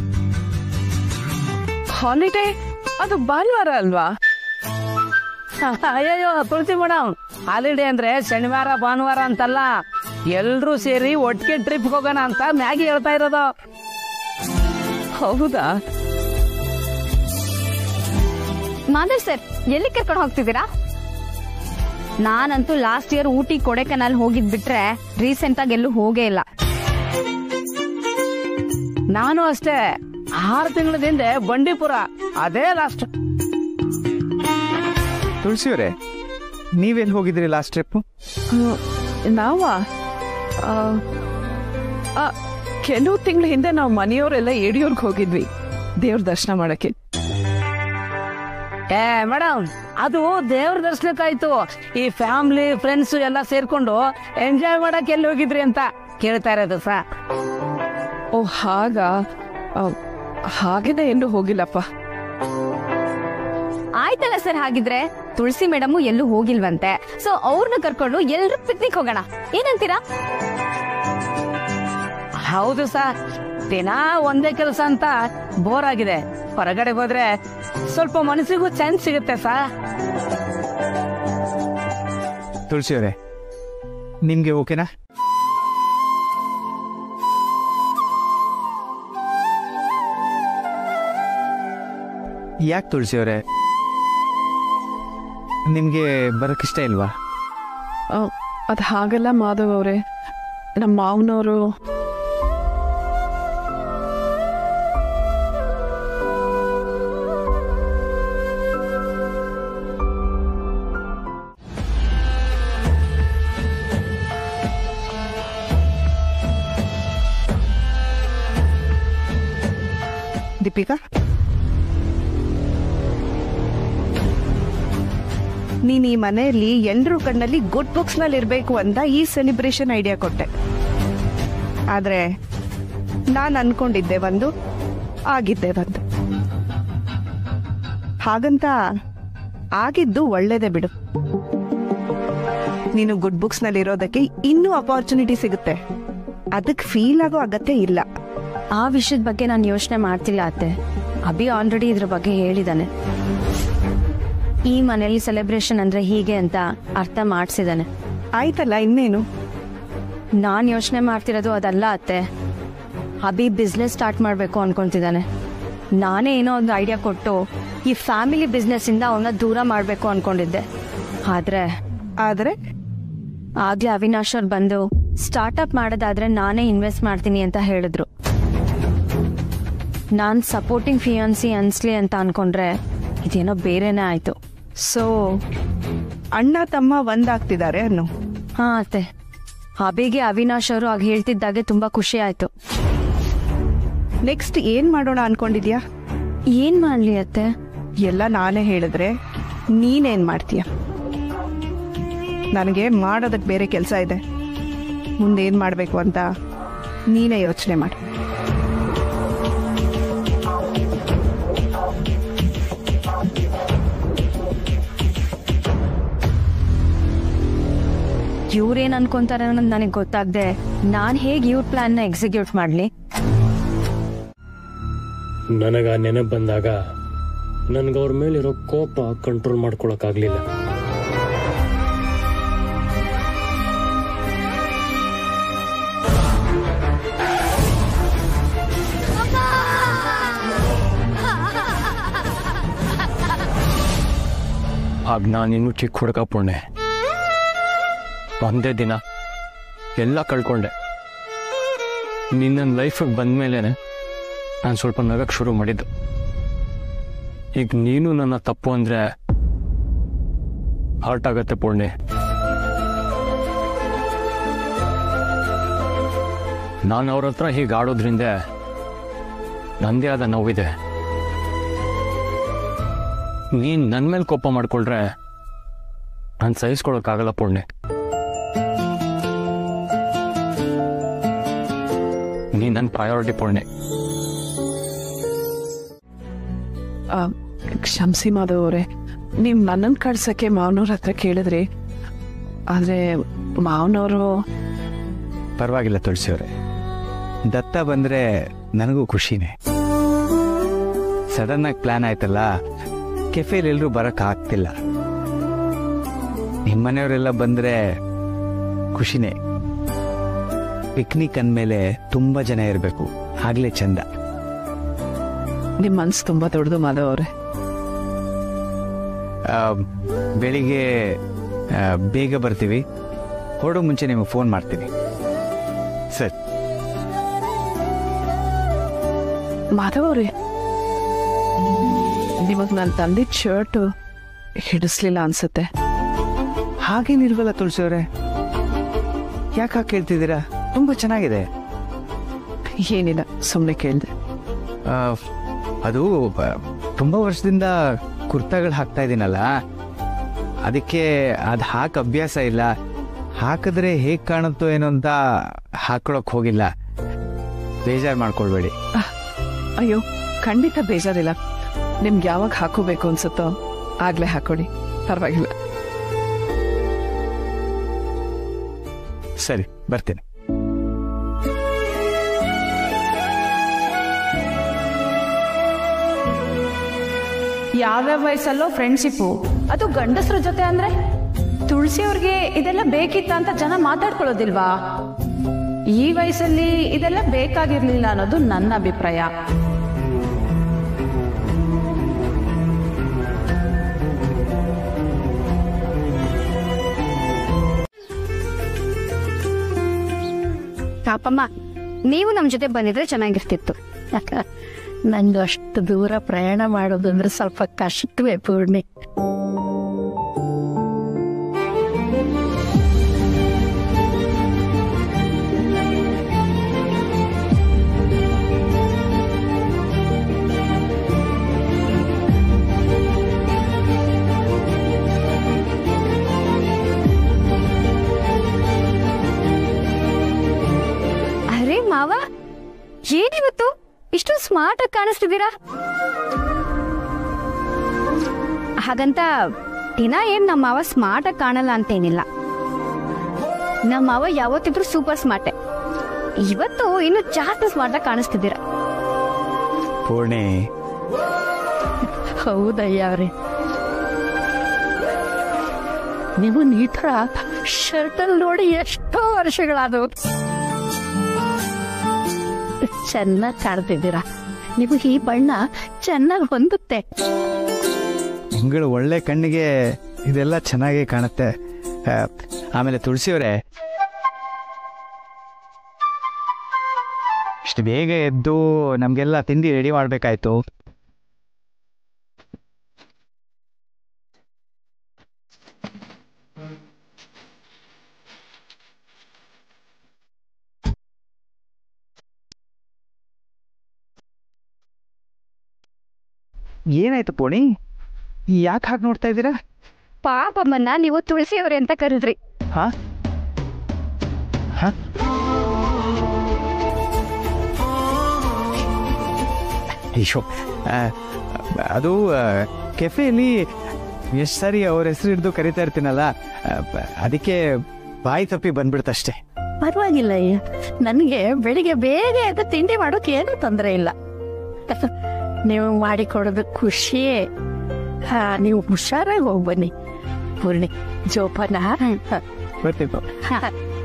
ಹಾಲಿಡೇ ಅದು ಭಾನುವಾರ ಅಲ್ವಾ ಅಯ್ಯಯ್ಯೋ ತುಳಸಿ ಮೇಡಮ್ ಹಾಲಿಡೇ ಅಂದ್ರೆ ಶನಿವಾರ ಭಾನುವಾರ ಅಂತಲ್ಲ ಎಲ್ರೂ ಸೇರಿ ಒಟ್ಟಿಗೆ ಟ್ರಿಪ್ ಹೋಗೋಣ ಅಂತ ಮ್ಯಾಗಿ ಹೇಳ್ತಾ ಇರೋದು ಹೌದಾ ಮಾಧವ್ ಸರ್ ಎಲ್ಲಿ ಕರ್ಕೊಂಡು ಹೋಗ್ತಿದ್ದೀರಾ ನಾನಂತೂ ಲಾಸ್ಟ್ ಇಯರ್ ಊಟಿ ಕೊಡೆಕೆನಾಲ್ ಹೋಗಿದ್ ಬಿಟ್ರೆ ರೀಸೆಂಟ್ ಆಗಿ ಎಲ್ಲೂ ಹೋಗೇ ಇಲ್ಲ ನಾನು ಅಷ್ಟೇ ಆರು ತಿಂಗಳ ಹಿಂದೆ ಬಂಡೀಪುರ ಅದೇ ಲಾಸ್ಟ್ ತುಳಸಿಯವರೇ ನೀವೆಲ್ಲಿ ಹೋಗಿದ್ರಿ ಲಾಸ್ಟ್ ಟ್ರಿಪ್ ನಾವ ಕೆಲವು ತಿಂಗಳ ಹಿಂದೆ ನಾವು ಮನೆಯವರೆಲ್ಲ ಯಡಿಯೂರ್ಗೆ ಹೋಗಿದ್ವಿ ದೇವ್ರ ದರ್ಶನ ಮಾಡಕ್ಕೆ ಏ ಮೇಡಮ್ ಅದು ದೇವ್ರ ದರ್ಶನಕ್ಕಾಯ್ತು ಈ ಫ್ಯಾಮಿಲಿ ಫ್ರೆಂಡ್ಸ್ ಎಲ್ಲ ಸೇರ್ಕೊಂಡು ಎಂಜಾಯ್ ಮಾಡಕ್ ಎಲ್ಲಿ ಹೋಗಿದ್ರಿ ಅಂತ ಕೇಳ್ತಾ ಇರೋದು ಸಾ ಓ ಹಾಗ ಆ, ಹಾಗೇನೆ ಎಲ್ಲೂ ಹೋಗಿಲ್ಲಪ್ಪ ಆಯ್ತಲ್ಲ ಸರ್ ಹಾಗಿದ್ರೆ ತುಳಸಿ ಮೇಡಮ್ ಎಲ್ಲೂ ಹೋಗಿಲ್ವಂತೆ ಸೊ ಅವ್ರನ್ನ ಕರ್ಕೊಂಡು ಎಲ್ರು ಪಿಕ್ನಿಕ್ ಹೋಗೋಣ ಏನಂತೀರಾ ಹೌದು ಸಾ ದಿನ ಒಂದೇ ಕೆಲಸ ಅಂತ ಬೋರ್ ಆಗಿದೆ ಹೊರಗಡೆ ಹೋದ್ರೆ ಸ್ವಲ್ಪ ಮನಸ್ಸಿಗೂ ಚಾನ್ಸ್ ಸಿಗುತ್ತೆ ಸಾ ತುಳಸಿಯವರೇ ನಿಮ್ಗೆ ಓಕೆನಾ ಯಾಕೆ ತುಳಸಿಯವರೇ ನಿಮ್ಗೆ ಬರೋಕ್ಕಿಷ್ಟ ಇಲ್ವಾ ಆ, ಅದ್ ಹಾಗಲ್ಲ ಮಾಧವ್ ಅವ್ರೆ ನಮ್ಮ ಮಾವನವರು ದೀಪಿಕಾ ನೀನ್ ಈ ಮನೆಯಲ್ಲಿ ಎಲ್ರೂ ಕಣ್ಣಲ್ಲಿ ಗುಡ್ ಬುಕ್ಸ್ ನಲ್ಲಿ ಇರ್ಬೇಕು ಅಂತ ಈ ಸೆಲಿಬ್ರೇಷನ್ ಐಡಿಯಾ ಕೊಟ್ಟೆ ಆದ್ರೆ ನಾನು ಅನ್ಕೊಂಡಿದ್ದೆ ಒಂದು ಆಗಿದ್ದೆ ಒಂದು ಹಾಗಂತ ಆಗಿದ್ದು ಒಳ್ಳೇದೇ ಬಿಡು ನೀನು ಗುಡ್ ಬುಕ್ಸ್ ನಲ್ಲಿ ಇರೋದಕ್ಕೆ ಇನ್ನೂ ಅಪಾರ್ಚುನಿಟಿ ಸಿಗುತ್ತೆ ಅದಕ್ಕೆ ಫೀಲ್ ಆಗೋ ಅಗತ್ಯ ಇಲ್ಲ ಆ ವಿಷಯದ ಬಗ್ಗೆ ನಾನು ಯೋಚನೆ ಮಾಡ್ತಿಲ್ಲ ಅತ್ತೆ ಅಭಿ ಆಲ್ರೆಡಿ ಇದ್ರ ಬಗ್ಗೆ ಹೇಳಿದಾನೆ ಈ ಮನೇಲಿ ಸೆಲೆಬ್ರೇಷನ್ ಅಂದ್ರೆ ಹೀಗೆ ಅಂತ ಅರ್ಥ ಮಾಡಿಸಿದಾನೆ ಆಯ್ತಲ್ಲ ಇನ್ನೇನು ನಾನ್ ಯೋಚನೆ ಮಾಡ್ತಿರೋದು ಅದಲ್ಲ ಅತ್ತೆ ಅಭಿ ಬಿಸ್ನೆಸ್ ಸ್ಟಾರ್ಟ್ ಮಾಡ್ಬೇಕು ಅನ್ಕೊಂತಿದ್ದಾನೆ ನಾನೇ ಏನೋ ಒಂದು ಐಡಿಯಾ ಕೊಟ್ಟು ಈ ಫ್ಯಾಮಿಲಿ ಬಿಸ್ನೆಸ್ ಇಂದ ಅವನ್ನ ದೂರ ಮಾಡ್ಬೇಕು ಅನ್ಕೊಂಡಿದ್ದೆ ಆದ್ರೆ ಆದ್ರೆ ಆಗ್ಲೇ ಅವಿನಾಶ್ ಅವ್ರು ಬಂದು ಸ್ಟಾರ್ಟ್ಅಪ್ ಮಾಡೋದಾದ್ರೆ ನಾನೇ ಇನ್ವೆಸ್ಟ್ ಮಾಡ್ತೀನಿ ಅಂತ ಹೇಳಿದ್ರು ನಾನ್ ಸಪೋರ್ಟಿಂಗ್ ಫಿಯಾನ್ಸಿ ಅನ್ಸ್ಲಿ ಅಂತ ಅನ್ಕೊಂಡ್ರೆ ಇದೇನೋ ಬೇರೆನೇ ಆಯ್ತು ಸೊ ಅಣ್ಣ ತಮ್ಮ ಒಂದಾಗ್ತಿದ್ದಾರೆ ಅನ್ನು ಹಾ ಅತ್ತೆ ಅಬಿಗೆ ಅವಿನಾಶ್ ಅವರು ಆಗ ಹೇಳ್ತಿದ್ದಾಗೆ ತುಂಬಾ ಖುಷಿ ಆಯ್ತು ನೆಕ್ಸ್ಟ್ ಏನ್ ಮಾಡೋಣ ಅನ್ಕೊಂಡಿದ್ಯಾ ಏನ್ ಮಾಡ್ಲಿ ಅತ್ತೆ ಎಲ್ಲ ನಾನೇ ಹೇಳಿದ್ರೆ ನೀನೇನ್ ಮಾಡ್ತೀಯ ನನಗೆ ಮಾಡೋದಕ್ಕೆ ಬೇರೆ ಕೆಲಸ ಇದೆ ಮುಂದೆ ಏನ್ ಮಾಡಬೇಕು ಅಂತ ನೀನೇ ಯೋಚನೆ ಮಾಡಿ ಇವ್ರೇನ್ ಅನ್ಕೊಂತಾರೆ ಅನ್ನೋದು ನನಗೆ ಗೊತ್ತಾಗ್ದೆ ನಾನ್ ಹೇಗೆ ಇವ್ರ ಪ್ಲಾನ್ನ ಎಕ್ಸಿಕ್ಯೂಟ್ ಮಾಡ್ಲಿ ನನಗ ನೆನಪು ಬಂದಾಗ ನನ್ಗೆ ಅವ್ರ ಮೇಲಿರೋ ಕೋಪ ಕಂಟ್ರೋಲ್ ಮಾಡ್ಕೊಳಕ್ಕಾಗ್ಲಿಲ್ಲ ಆಗ ನಾನಿನ್ನೂ ಚಿಕ್ಕ ಹುಡುಗ ಪುಣ್ಯ ಒಂದೇ ದಿನ ಎಲ್ಲ ಕಳ್ಕೊಂಡೆ ನಿನ್ನ ಲೈಫಿಗೆ ಬಂದ್ಮೇಲೆ ನಾನು ಸ್ವಲ್ಪ ನಗಕ್ಕೆ ಶುರು ಮಾಡಿದ್ದು ಈಗ ನೀನು ನನ್ನ ತಪ್ಪು ಅಂದ್ರೆ ಹರ್ಟ್ ಆಗತ್ತೆ ಪೂರ್ಣಿ ನಾನು ಅವ್ರ ಹತ್ರ ಹೀಗೆ ಆಡೋದ್ರಿಂದ ನಂದೇ ಆದ ನೋವಿದೆ ನೀನ್ ನನ್ನ ಮೇಲೆ ಕೋಪ ಮಾಡ್ಕೊಳ್ರೆ ನಾನು ಸಹಿಸ್ಕೊಳಕ್ಕಾಗಲ್ಲ ಪೂರ್ಣಿ ನೀ ನನ್ನ ಪ್ರಯಾರಿಟಿ ಪೂರ್ಣಿ ಆ, ಕ್ಷಮಿಸಿ ಮಾಧವ್ ಅವರೇ ನೀವು ನನ್ನನ್ನು ಕಳ್ಸಕ್ಕೆ ಮಾವನವ್ರ ಹತ್ರ ಕೇಳಿದ್ರಿ ಆದರೆ ಮಾವನವರು ಪರವಾಗಿಲ್ಲ ತುಳಸಿಯವರೇ ದತ್ತ ಬಂದರೆ ನನಗೂ ಖುಷಿನೇ ಸಡನ್ನಾಗಿ ಪ್ಲ್ಯಾನ್ ಆಯ್ತಲ್ಲ ಕೆಫೆಲಿ ಎಲ್ಲರೂ ಬರೋಕ್ಕೆ ಆಗ್ತಿಲ್ಲ ನಿಮ್ಮನೆಯವರೆಲ್ಲ ಬಂದರೆ ಖುಷಿನೇ ಪಿಕ್ನಿಕ್ ಅಂದಮೇಲೆ ತುಂಬ ಜನ ಇರಬೇಕು ಆಗಲೇ ಚಂದ ನಿಮ್ಮ ಮನ್ಸು ತುಂಬ ದೊಡ್ಡದು ಮಾಧವ್ ಅವರೇ ಆ, ಬೆಳಿಗ್ಗೆ ಆ, ಬೇಗ ಬರ್ತೀವಿ ಹೊರಡೋ ಮುಂಚೆ ನಿಮಗೆ ಫೋನ್ ಮಾಡ್ತೀನಿ ಸರಿ ಮಾಧವ್ ಅವರೇ ನಿಮಗೆ ನಾನು ತಂದಿದ್ದ ಶರ್ಟು ಹಿಡಿಸ್ಲಿಲ್ಲ ಅನ್ಸುತ್ತೆ ಹಾಗೇನಿಲ್ವಲ್ಲ ತುಳಸಿಯವರೇ ಯಾಕೆ ಕೇಳ್ತಿದ್ದೀರಾ ತುಂಬ ಚೆನ್ನಾಗಿದೆ ಏನಿಲ್ಲ ಸುಮ್ಮನೆ ಕೇಳಿದೆ ಆ, ಅದು ಆ, ತುಂಬ ವರ್ಷದಿಂದ ಕುರ್ತಾಗಳು ಹಾಕ್ತಾ ಇದ್ದೀನಲ್ಲ ಅದಕ್ಕೆ ಅದು ಹಾಕಿ ಅಭ್ಯಾಸ ಇಲ್ಲ ಹಾಕಿದ್ರೆ ಹೇಗೆ ಕಾಣುತ್ತೋ ಏನೋ ಅಂತ ಹಾಕೊಳಕ್ ಹೋಗಿಲ್ಲ ಬೇಜಾರು ಮಾಡ್ಕೊಳ್ಬೇಡಿ ಅಯ್ಯೋ ಖಂಡಿತ ಬೇಜಾರಿಲ್ಲ ನಿಮ್ಗೆ ಯಾವಾಗ ಹಾಕೋಬೇಕು ಅನ್ಸುತ್ತೋ ಆಗ್ಲೇ ಹಾಕೊಡಿ ಪರವಾಗಿಲ್ಲ ಸರಿ ಬರ್ತೀನಿ ಯಾವ್ಯಾವ ವಯಸ್ಸಲ್ಲೋ ಫ್ರೆಂಡ್ಶಿಪ್ಪು ಅದು ಗಂಡಸ್ರ ಜೊತೆ ಅಂದ್ರೆ ತುಳಸಿ ಅವ್ರಿಗೆ ಇದೆಲ್ಲ ಬೇಕಿತ್ತ ಅಂತ ಜನ ಮಾತಾಡ್ಕೊಳ್ಳೋದಿಲ್ವಾ ಈ ವಯಸ್ಸಲ್ಲಿ ಇದೆಲ್ಲ ಬೇಕಾಗಿರ್ಲಿಲ್ಲ ಅನ್ನೋದು ನನ್ನ ಅಭಿಪ್ರಾಯ ಪಾಪಮ್ಮ ನೀವು ನಮ್ಮ ಜೊತೆ ಬಂದಿದ್ರೆ ಚೆನ್ನಾಗಿರ್ತಿತ್ತು ನಂದು ಅಷ್ಟು ದೂರ ಪ್ರಯಾಣ ಮಾಡೋದಂದ್ರೆ ಸ್ವಲ್ಪ ಕಷ್ಟವೇ ಪೂರ್ಣಿ ಅರೆ ಮಾವ ಏನಿವತ್ತು ಇಷ್ಟು ಸ್ಮಾರ್ಟ್ ಆಗಿ ಕಾಣಿಸ್ತಿದ್ದೀರಾ ಹಾಗಂತ ದಿನ ಏನ್ ನಮ್ಮ ಮಾವ ಸ್ಮಾರ್ಟ್ ಆಗಿ ಕಾಣಲ್ಲ ಅಂತೇನಿಲ್ಲ ನಮ್ಮ ಮಾವ ಯಾವತ್ತಿದ್ರು ಸೂಪರ್ ಸ್ಮಾರ್ಟೆ ಇವತ್ತು ಇನ್ನು ಜಾಸ್ತಿ ಸ್ಮಾರ್ಟ್ ಆಗಿ ಕಾಣಿಸ್ತಿದ್ದೀರಾ ಪೂರ್ಣಿ ಹೌದಯ್ಯ ಅವ್ರೆ ನೀವು ಈ ಥರ ಶರ್ಟಲ್ಲಿ ನೋಡಿ ಎಷ್ಟೋ ವರ್ಷಗಳಾದವು ಚೆನ್ನಾಗಿ ಕಾಣ್ತಿದ್ದೀರಾ ನಿಮಗೆ ಈ ಬಣ್ಣ ಚೆನ್ನಾಗಿ ಹೊಂದುತ್ತೆ ನಿಮ್ಗಳು ಒಳ್ಳೆ ಕಣ್ಣಿಗೆ ಇದೆಲ್ಲ ಚೆನ್ನಾಗಿ ಕಾಣುತ್ತೆ ಆ, ಆಮೇಲೆ ತುಳಸಿಯವರೇ ಇಷ್ಟು ಬೇಗ ಎದ್ದು ನಮಗೆಲ್ಲ ತಿಂಡಿ ರೆಡಿ ಮಾಡಬೇಕಾಯ್ತು ಏನಾಯ್ತು ಪೋಣಿ ಯಾಕೆ ಹಾಗೆ ನೋಡ್ತಾ ಇದ್ದೀರಾ ಪಾಪಮ್ಮನ್ನ ನೀವು ತುಳಸಿಯವ್ರೆ ಅಂತ ಕರೆದ್ರಿ ಹಾ ಹಾ ಅಯ್ಯೋ ಆ, ಅದು ಆ, ಕೆಫೆಯಲ್ಲಿ ಎಷ್ಟು ಸಾರಿ ಅವ್ರ ಹೆಸರು ಹಿಡಿದು ಕರಿತಾ ಇರ್ತೀನಲ್ಲ ಆ, ಪ- ಅದಕ್ಕೆ ಬಾಯಿ ತಪ್ಪಿ ಬಂದ್ಬಿಡ್ತಷ್ಟೇ ಪರವಾಗಿಲ್ಲ ಅಯ್ಯ ನನಗೆ ಬೆಳಿಗ್ಗೆ ಬೇಗ ಎದ್ದು ತಿಂಡಿ ಮಾಡೋಕೆ ಏನೂ ತೊಂದರೆ ಇಲ್ಲ ನೀವು ಮಾಡಿಕೊಡೋದು ಖುಷಿಯೇ ಹಾ ನೀವು ಹುಷಾರಾಗಿ ಹೋಗಿ ಬನ್ನಿ ಪೂರ್ಣಿ ಜೋಪಾನ ಹ. ಬರ್ತೀವಿ ಹಾ.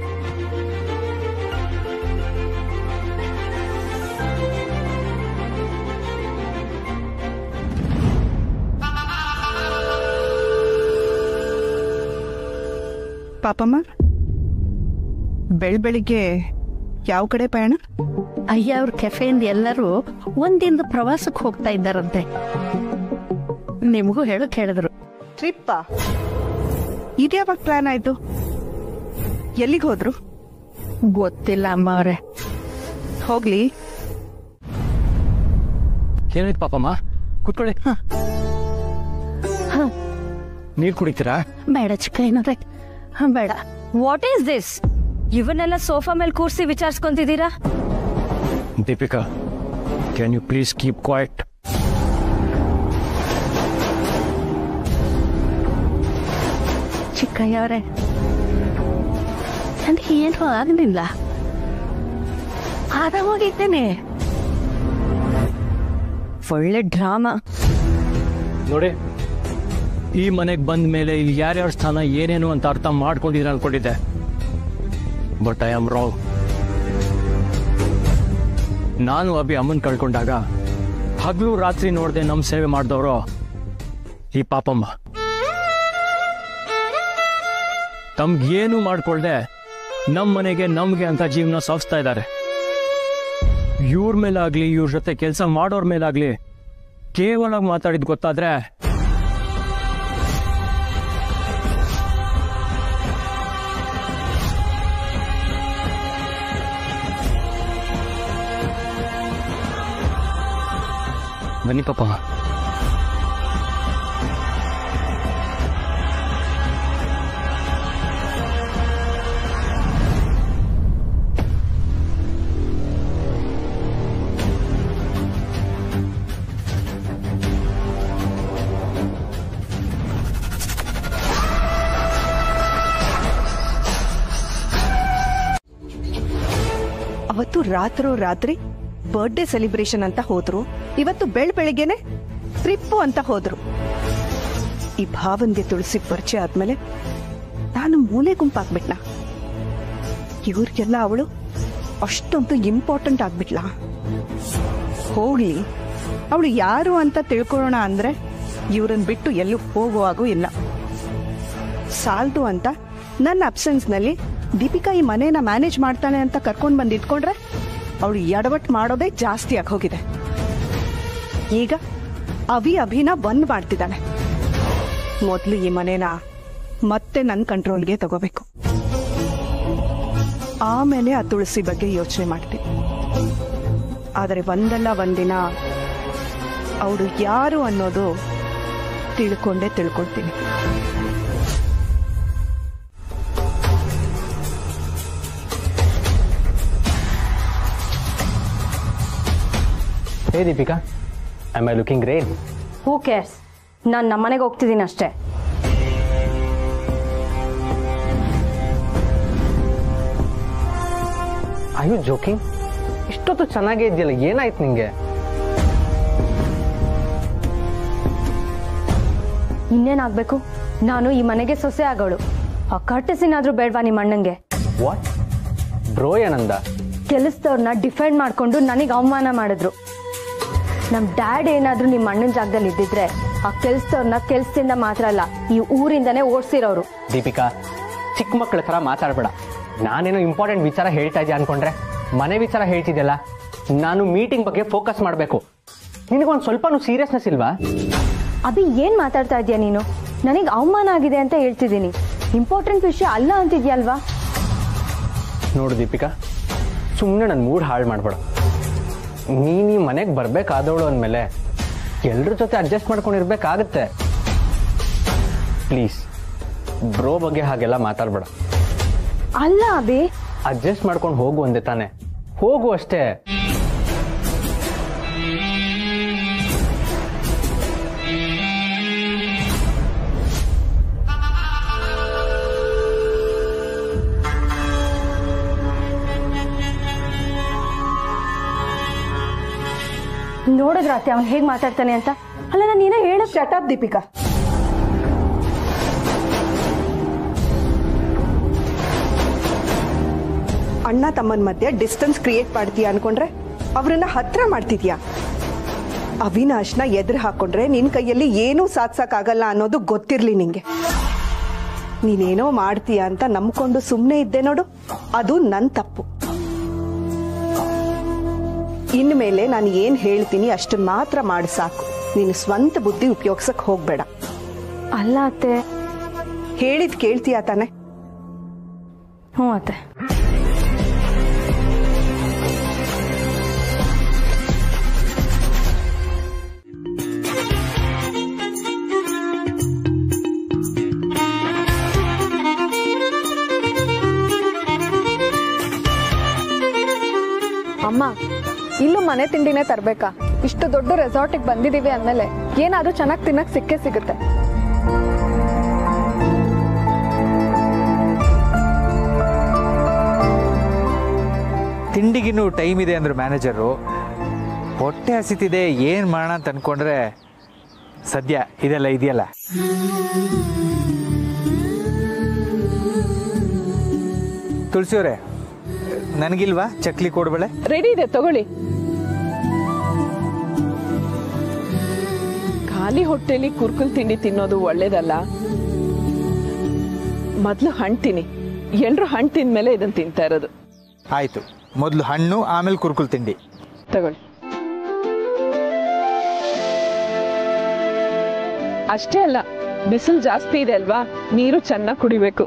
ಪಾಪಮ್ಮ ಬೆಳ್ ಬೆಳಿಗ್ಗೆ ಯಾವ ಕಡೆ ಪಯಣ ಅಯ್ಯ ಅವ್ರ ಕೆಫೆಯಿಂದ ಎಲ್ಲರೂ ಒಂದಿನ ಪ್ರವಾಸಕ್ಕೆ ಹೋಗ್ತಾ ಇದ್ದಾರಂತೆ ನಿಮಗೂ ಹೇಳಕ್ ಹೇಳಿದ್ರು ಟ್ರಿಪ್ಪ ಇದ್ಯಾವಾಗ ಪ್ಲಾನ್ ಆಯ್ತು ಎಲ್ಲಿಗೆ ಹೋದ್ರು ಗೊತ್ತಿಲ್ಲ ಅಮ್ಮ ಅವ್ರೆ ಹೋಗ್ಲಿ ಏನಾಯ್ತು ಪಾಪಮ್ಮ ಕೂತ್ಕೊಳ್ಳಿ ನೀರ್ ಕುಡಿತೀರಾ ಬೇಡ ಚಿಕ್ಕ ಏನಾದ್ರೆ ಹ, ಬೇಡ ವಾಟ್ ಈಸ್ ದಿಸ್ ಇವನ್ನೆಲ್ಲ ಸೋಫಾ ಮೇಲೆ ಕೂರಿಸಿ ವಿಚಾರಿಸ್ಕೊಂತಿದ್ದೀರಾ Deepika can you please keep quiet ಚಿಕ್ಕಯ್ಯ ಅವರೇ ನನಗೆ ಏನೂ ಆಗಲಿಲ್ಲ ಆರಾಮಾಗಿದ್ದೇನೆ ಒಳ್ಳೆ ಡ್ರಾಮಾ ನೋಡಿ ಈ ಮನೆಗೆ ಬಂದ ಮೇಲೆ ಇಲ್ಲಿ ಯಾರ್ಯಾರ ಸ್ಥಾನ ಏನೇನು ಅಂತ ಅರ್ಥ ಮಾಡ್ಕೊಂಡಿದ್ರೆ ಅನ್ಕೊಂಡಿದ್ದೆ ಬಟ್ ಐ ಆಮ್ ರಾಂಗ್ ನಾನು ಅಭಿ ಅಮ್ಮನ್ ಕಳ್ಕೊಂಡಾಗ ಹಗಲು ರಾತ್ರಿ ನೋಡದೆ ನಮ್ಮ ಸೇವೆ ಮಾಡಿದವರು ಈ ಪಾಪಮ್ಮ ತಮ್ಗೇನು ಮಾಡ್ಕೊಳ್ದೆ ನಮ್ಮ ಮನೆಗೆ ನಮ್ಗೆ ಅಂತ ಜೀವನ ಸಾಗಿಸ್ತಾ ಇದ್ದಾರೆ ಇವ್ರ ಮೇಲಾಗ್ಲಿ ಇವ್ರ ಜೊತೆ ಕೆಲಸ ಮಾಡೋರ್ ಮೇಲಾಗ್ಲಿ ಕೇವಲ ಮಾತಾಡಿದ್ ಗೊತ್ತಾದ್ರೆ ಬನ್ನಿ ಪಾಪ ಅವತ್ತು ರಾತ್ರೋ ರಾತ್ರಿ ಬರ್ಡೇ ಸೆಲಿಬ್ರೇಷನ್ ಅಂತ ಹೋದ್ರು ಇವತ್ತು ಬೆಳ್ ಬೆಳಿಗ್ಗೆನೆ ಟ್ರಿಪ್ಪು ಅಂತ ಹೋದ್ರು ಈ ಭಾವನ್ಗೆ ತುಳಸಿ ಪರಿಚಯ ಆದ್ಮೇಲೆ ನಾನು ಮೂಲೆ ಗುಂಪಾಗ್ಬಿಟ್ನಾ ಇವ್ರಿಗೆಲ್ಲ ಅವಳು ಅಷ್ಟೊಂದು ಇಂಪಾರ್ಟೆಂಟ್ ಆಗ್ಬಿಟ್ಲ ಹೋಗ್ಲಿ ಅವಳು ಯಾರು ಅಂತ ತಿಳ್ಕೊಳ್ಳೋಣ ಅಂದ್ರೆ ಇವ್ರನ್ನ ಬಿಟ್ಟು ಎಲ್ಲೂ ಹೋಗುವಾಗೂ ಇಲ್ಲ ಸಾಲ್ದು ಅಂತ ನನ್ನ ಅಬ್ಸೆನ್ಸ್ನಲ್ಲಿ ದೀಪಿಕಾ ಈ ಮನೇನ ಮ್ಯಾನೇಜ್ ಮಾಡ್ತಾನೆ ಅಂತ ಕರ್ಕೊಂಡು ಬಂದು ಇಟ್ಕೊಂಡ್ರೆ ಅವಳು ಎಡವಟ್ ಮಾಡೋದೇ ಜಾಸ್ತಿ ಆಗಿ ಹೋಗಿದೆ ಈಗ ಅವಿ ಅಭಿನ ಬಂದ್ ಮಾಡ್ತಿದ್ದಾಳೆ ಮೊದಲು ಈ ಮನೇನ ಮತ್ತೆ ನನ್ನ ಕಂಟ್ರೋಲ್ಗೆ ತಗೋಬೇಕು ಆಮೇಲೆ ಆ ತುಳಸಿ ಬಗ್ಗೆ ಯೋಚನೆ ಮಾಡ್ತೀನಿ ಆದರೆ ಒಂದಲ್ಲ ಒಂದಿನ ಅವಳು ಯಾರು ಅನ್ನೋದು ತಿಳ್ಕೊಂಡೇ ತಿಳ್ಕೊಳ್ತೀನಿ hey Deepika I I looking great who cares ನಾನು ನಮ್ಮನೆಗೆ ಹೋಗ್ತಿದ್ದೀನಿ ಅಷ್ಟೇ ಐ ಯು ಜೋಕಿಂಗ್ ಇಷ್ಟೊತ್ತು ಚೆನ್ನಾಗೇ ಇದೆಯಲ್ಲ ಏನಾಯ್ತು ನಿಂಗೆ ಇನ್ನೇನಾಗ್ಬೇಕು ನಾನು ಈ ಮನೆಗೆ ಸೊಸೆ ಆಗೋಳು ಆ ಕಟ್ಟಸಿನಾದ್ರೂ ಬೇಡವಾ ನಿಮ್ಮ ಅಣ್ಣಂಗೆ ವಾಟ್ ಬ್ರೋ ಏನಂದ ಕೆಲಸದವ್ರನ್ನ ಡಿಫೆಂಡ್ ಮಾಡ್ಕೊಂಡು ನನಗೆ ಅವಮಾನ ಮಾಡಿದ್ರು ನಮ್ ಡ್ಯಾಡ್ ಏನಾದ್ರೂ ನಿಮ್ಮ ಅಣ್ಣನ ಜಾಗದಲ್ಲಿ ಇದ್ದಿದ್ರೆ ಆ ಕೆಲ್ಸದವ್ರನ್ನ ಕೆಲ್ಸದಿಂದ ಮಾತ್ರ ಅಲ್ಲ ಈ ಊರಿಂದನೇ ಓಡಿಸಿರೋರು ದೀಪಿಕಾ ಚಿಕ್ಕ ಮಕ್ಕಳ ಥರ ಮಾತಾಡಬೇಡ ನಾನೇನೋ ಇಂಪಾರ್ಟೆಂಟ್ ವಿಚಾರ ಹೇಳ್ತಾ ಇದ್ದೆ ಅನ್ಕೊಂಡ್ರೆ ಮನೆ ವಿಚಾರ ಹೇಳ್ತಿದ್ದೆಲ್ಲ ನಾನು ಮೀಟಿಂಗ್ ಬಗ್ಗೆ ಫೋಕಸ್ ಮಾಡಬೇಕು ನಿನಗೊಂದು ಸ್ವಲ್ಪನೂ ಸೀರಿಯಸ್ನೆಸ್ ಇಲ್ವಾ ಅಭಿ ಏನ್ ಮಾತಾಡ್ತಾ ಇದೀಯ ನೀನು ನನಗೆ ಅವಮಾನ ಆಗಿದೆ ಅಂತ ಹೇಳ್ತಿದ್ದೀನಿ ಇಂಪಾರ್ಟೆಂಟ್ ವಿಷಯ ಅಲ್ಲ ಅಂತಿದ್ಯಲ್ವಾ ನೋಡು ದೀಪಿಕಾ ಸುಮ್ಮನೆ ನನ್ನ ಮೂಡ್ ಹಾಳು ಮಾಡಬೇಡ ನೀನು ಈ ಮನೆಗೆ ಬರಬೇಕಾದವಳು ಅಂದಮೇಲೆ ಎಲ್ಲರ ಜೊತೆ ಅಡ್ಜಸ್ಟ್ ಮಾಡ್ಕೊಂಡಿರ್ಬೇಕಾಗತ್ತೆ ಪ್ಲೀಸ್ ಬ್ರೋ ಬಗ್ಗೆ ಹಾಗೆಲ್ಲ ಮಾತಾಡಬೇಡ ಅಲ್ಲ ಅಭಿ ಅಡ್ಜಸ್ಟ್ ಮಾಡ್ಕೊಂಡು ಹೋಗು ಅಂದೆ ತಾನೆ ಹೋಗು ಅಷ್ಟೇ ನೋಡಿದ್ರ ಅತ್ತೆ ಅವ್ನು ಹೇಗ್ ಮಾತಾಡ್ತಾನೆ ಅಂತ ಅಲ್ಲ ನಾನು ಏನೋ ಹೇಳ ಶಟಾಪ್ ದೀಪಿಕಾ ಅಣ್ಣ ತಮ್ಮನ ಮಧ್ಯೆ ಡಿಸ್ಟೆನ್ಸ್ ಕ್ರಿಯೇಟ್ ಮಾಡ್ತೀಯ ಅನ್ಕೊಂಡ್ರೆ ಅವ್ರನ್ನ ಹತ್ರ ಮಾಡ್ತಿದ್ಯಾ ಅವಿನಾಶ್ನ ಎದುರು ಹಾಕೊಂಡ್ರೆ ನಿನ್ ಕೈಯಲ್ಲಿ ಏನೂ ಸಾಧ್ಸಕ್ಕಾಗಲ್ಲ ಅನ್ನೋದು ಗೊತ್ತಿರ್ಲಿ ನಿಂಗೆ ನೀನೇನೋ ಮಾಡ್ತೀಯ ಅಂತ ನಂಬ್ಕೊಂಡು ಸುಮ್ಮನೆ ಇದ್ದೆ ನೋಡು ಅದು ನನ್ ತಪ್ಪು ಇನ್ಮೇಲೆ ನಾನು ಏನ್ ಹೇಳ್ತೀನಿ ಅಷ್ಟನ್ನ ಮಾತ್ರ ಮಾಡು ಸಾಕು ನೀನು ಸ್ವಂತ ಬುದ್ಧಿ ಉಪಯೋಗಿಸಕ್ ಹೋಗ್ಬೇಡ ಅಲ್ಲ ಅತ್ತೆ ಹೇಳಿದ್ ಕೇಳ್ತೀಯ ತಾನೆ ಹ್ಞೂ ಅತ್ತೆ ಅಮ್ಮ ಇಲ್ಲೂ ಮನೆ ತಿಂಡಿನೇ ತರ್ಬೇಕಾ ಇಷ್ಟು ದೊಡ್ಡ ರೆಸಾರ್ಟಿಗೆ ಬಂದಿದೀವಿ ಅಂದ್ಮೇಲೆ ಏನಾದ್ರೂ ಚೆನ್ನಾಗಿ ತಿನ್ನಕ್ ಸಿಕ್ಕೇ ಸಿಗುತ್ತೆ ತಿಂಡಿಗಿನ್ನೂ ಟೈಮ್ ಇದೆ ಅಂದ್ರು ಮ್ಯಾನೇಜರು ಹೊಟ್ಟೆ ಹಸಿತಿದೆ ಏನು ಮಾಡೋಣ ಅಂತ ಅನ್ಕೊಂಡ್ರೆ ಸದ್ಯ ಇದೆಲ್ಲ ಇದೆಯಲ್ಲ ತುಳಸಿಯವರೇ ನನಗಿಲ್ವಾ ಚಕ್ಲಿ ಕೊಡ್ಬೇಳೆ ರೆಡಿ ಇದೆ ತಗೊಳ್ಳಿ ಖಾಲಿ ಹೊಟ್ಟೆಲಿ ಕುರ್ಕುಲ್ ತಿಂಡಿ ತಿನ್ನೋದು ಒಳ್ಳೇದಲ್ಲ ಮೊದ್ಲು ಹಣ್ಣು ತಿನ್ನಿ ಎಲ್ರು ಹಣ್ಣು ತಿಂದ್ಮೇಲೆ ಇದನ್ನ ತಿಂತಾ ಇರೋದು ಆಯ್ತು ಮೊದಲು ಹಣ್ಣು ಆಮೇಲೆ ಕುರ್ಕುಲ್ ತಿಂಡಿ ತಗೊಳ್ಳಿ ಅಷ್ಟೇ ಅಲ್ಲ ಬಿಸಿಲು ಜಾಸ್ತಿ ಇದೆ ಅಲ್ವಾ ನೀರು ಚೆನ್ನಾಗಿ ಕುಡಿಬೇಕು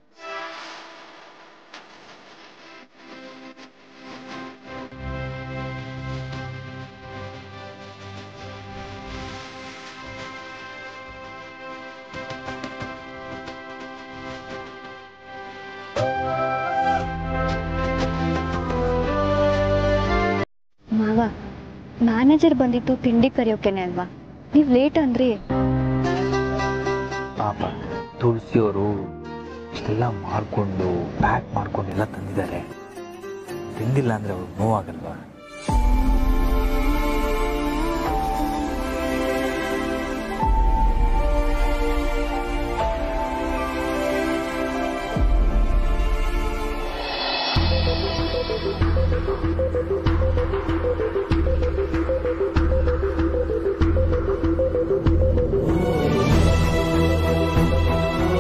ಮಾವ ಮ್ಯಾನೇಜರ್ ಬಂದಿದ್ದು ತಿಂಡಿ ಕರಿಯೋಕೆನೆ ಅಲ್ವಾ ನೀವ್ ಲೇಟ್ ಅಂದ್ರಿ ಪಾಪ ತುಳಸಿಯವರು ಇಷ್ಟೆಲ್ಲ ಮಾಡಿಕೊಂಡು ಪ್ಯಾಕ್ ಮಾಡ್ಕೊಂಡು ಎಲ್ಲ ತಂದಿದ್ದಾರೆ ತಿಂದಿಲ್ಲ ಅಂದರೆ ಅವ್ರಿಗೆ ನೋವಾಗಲ್ವಾ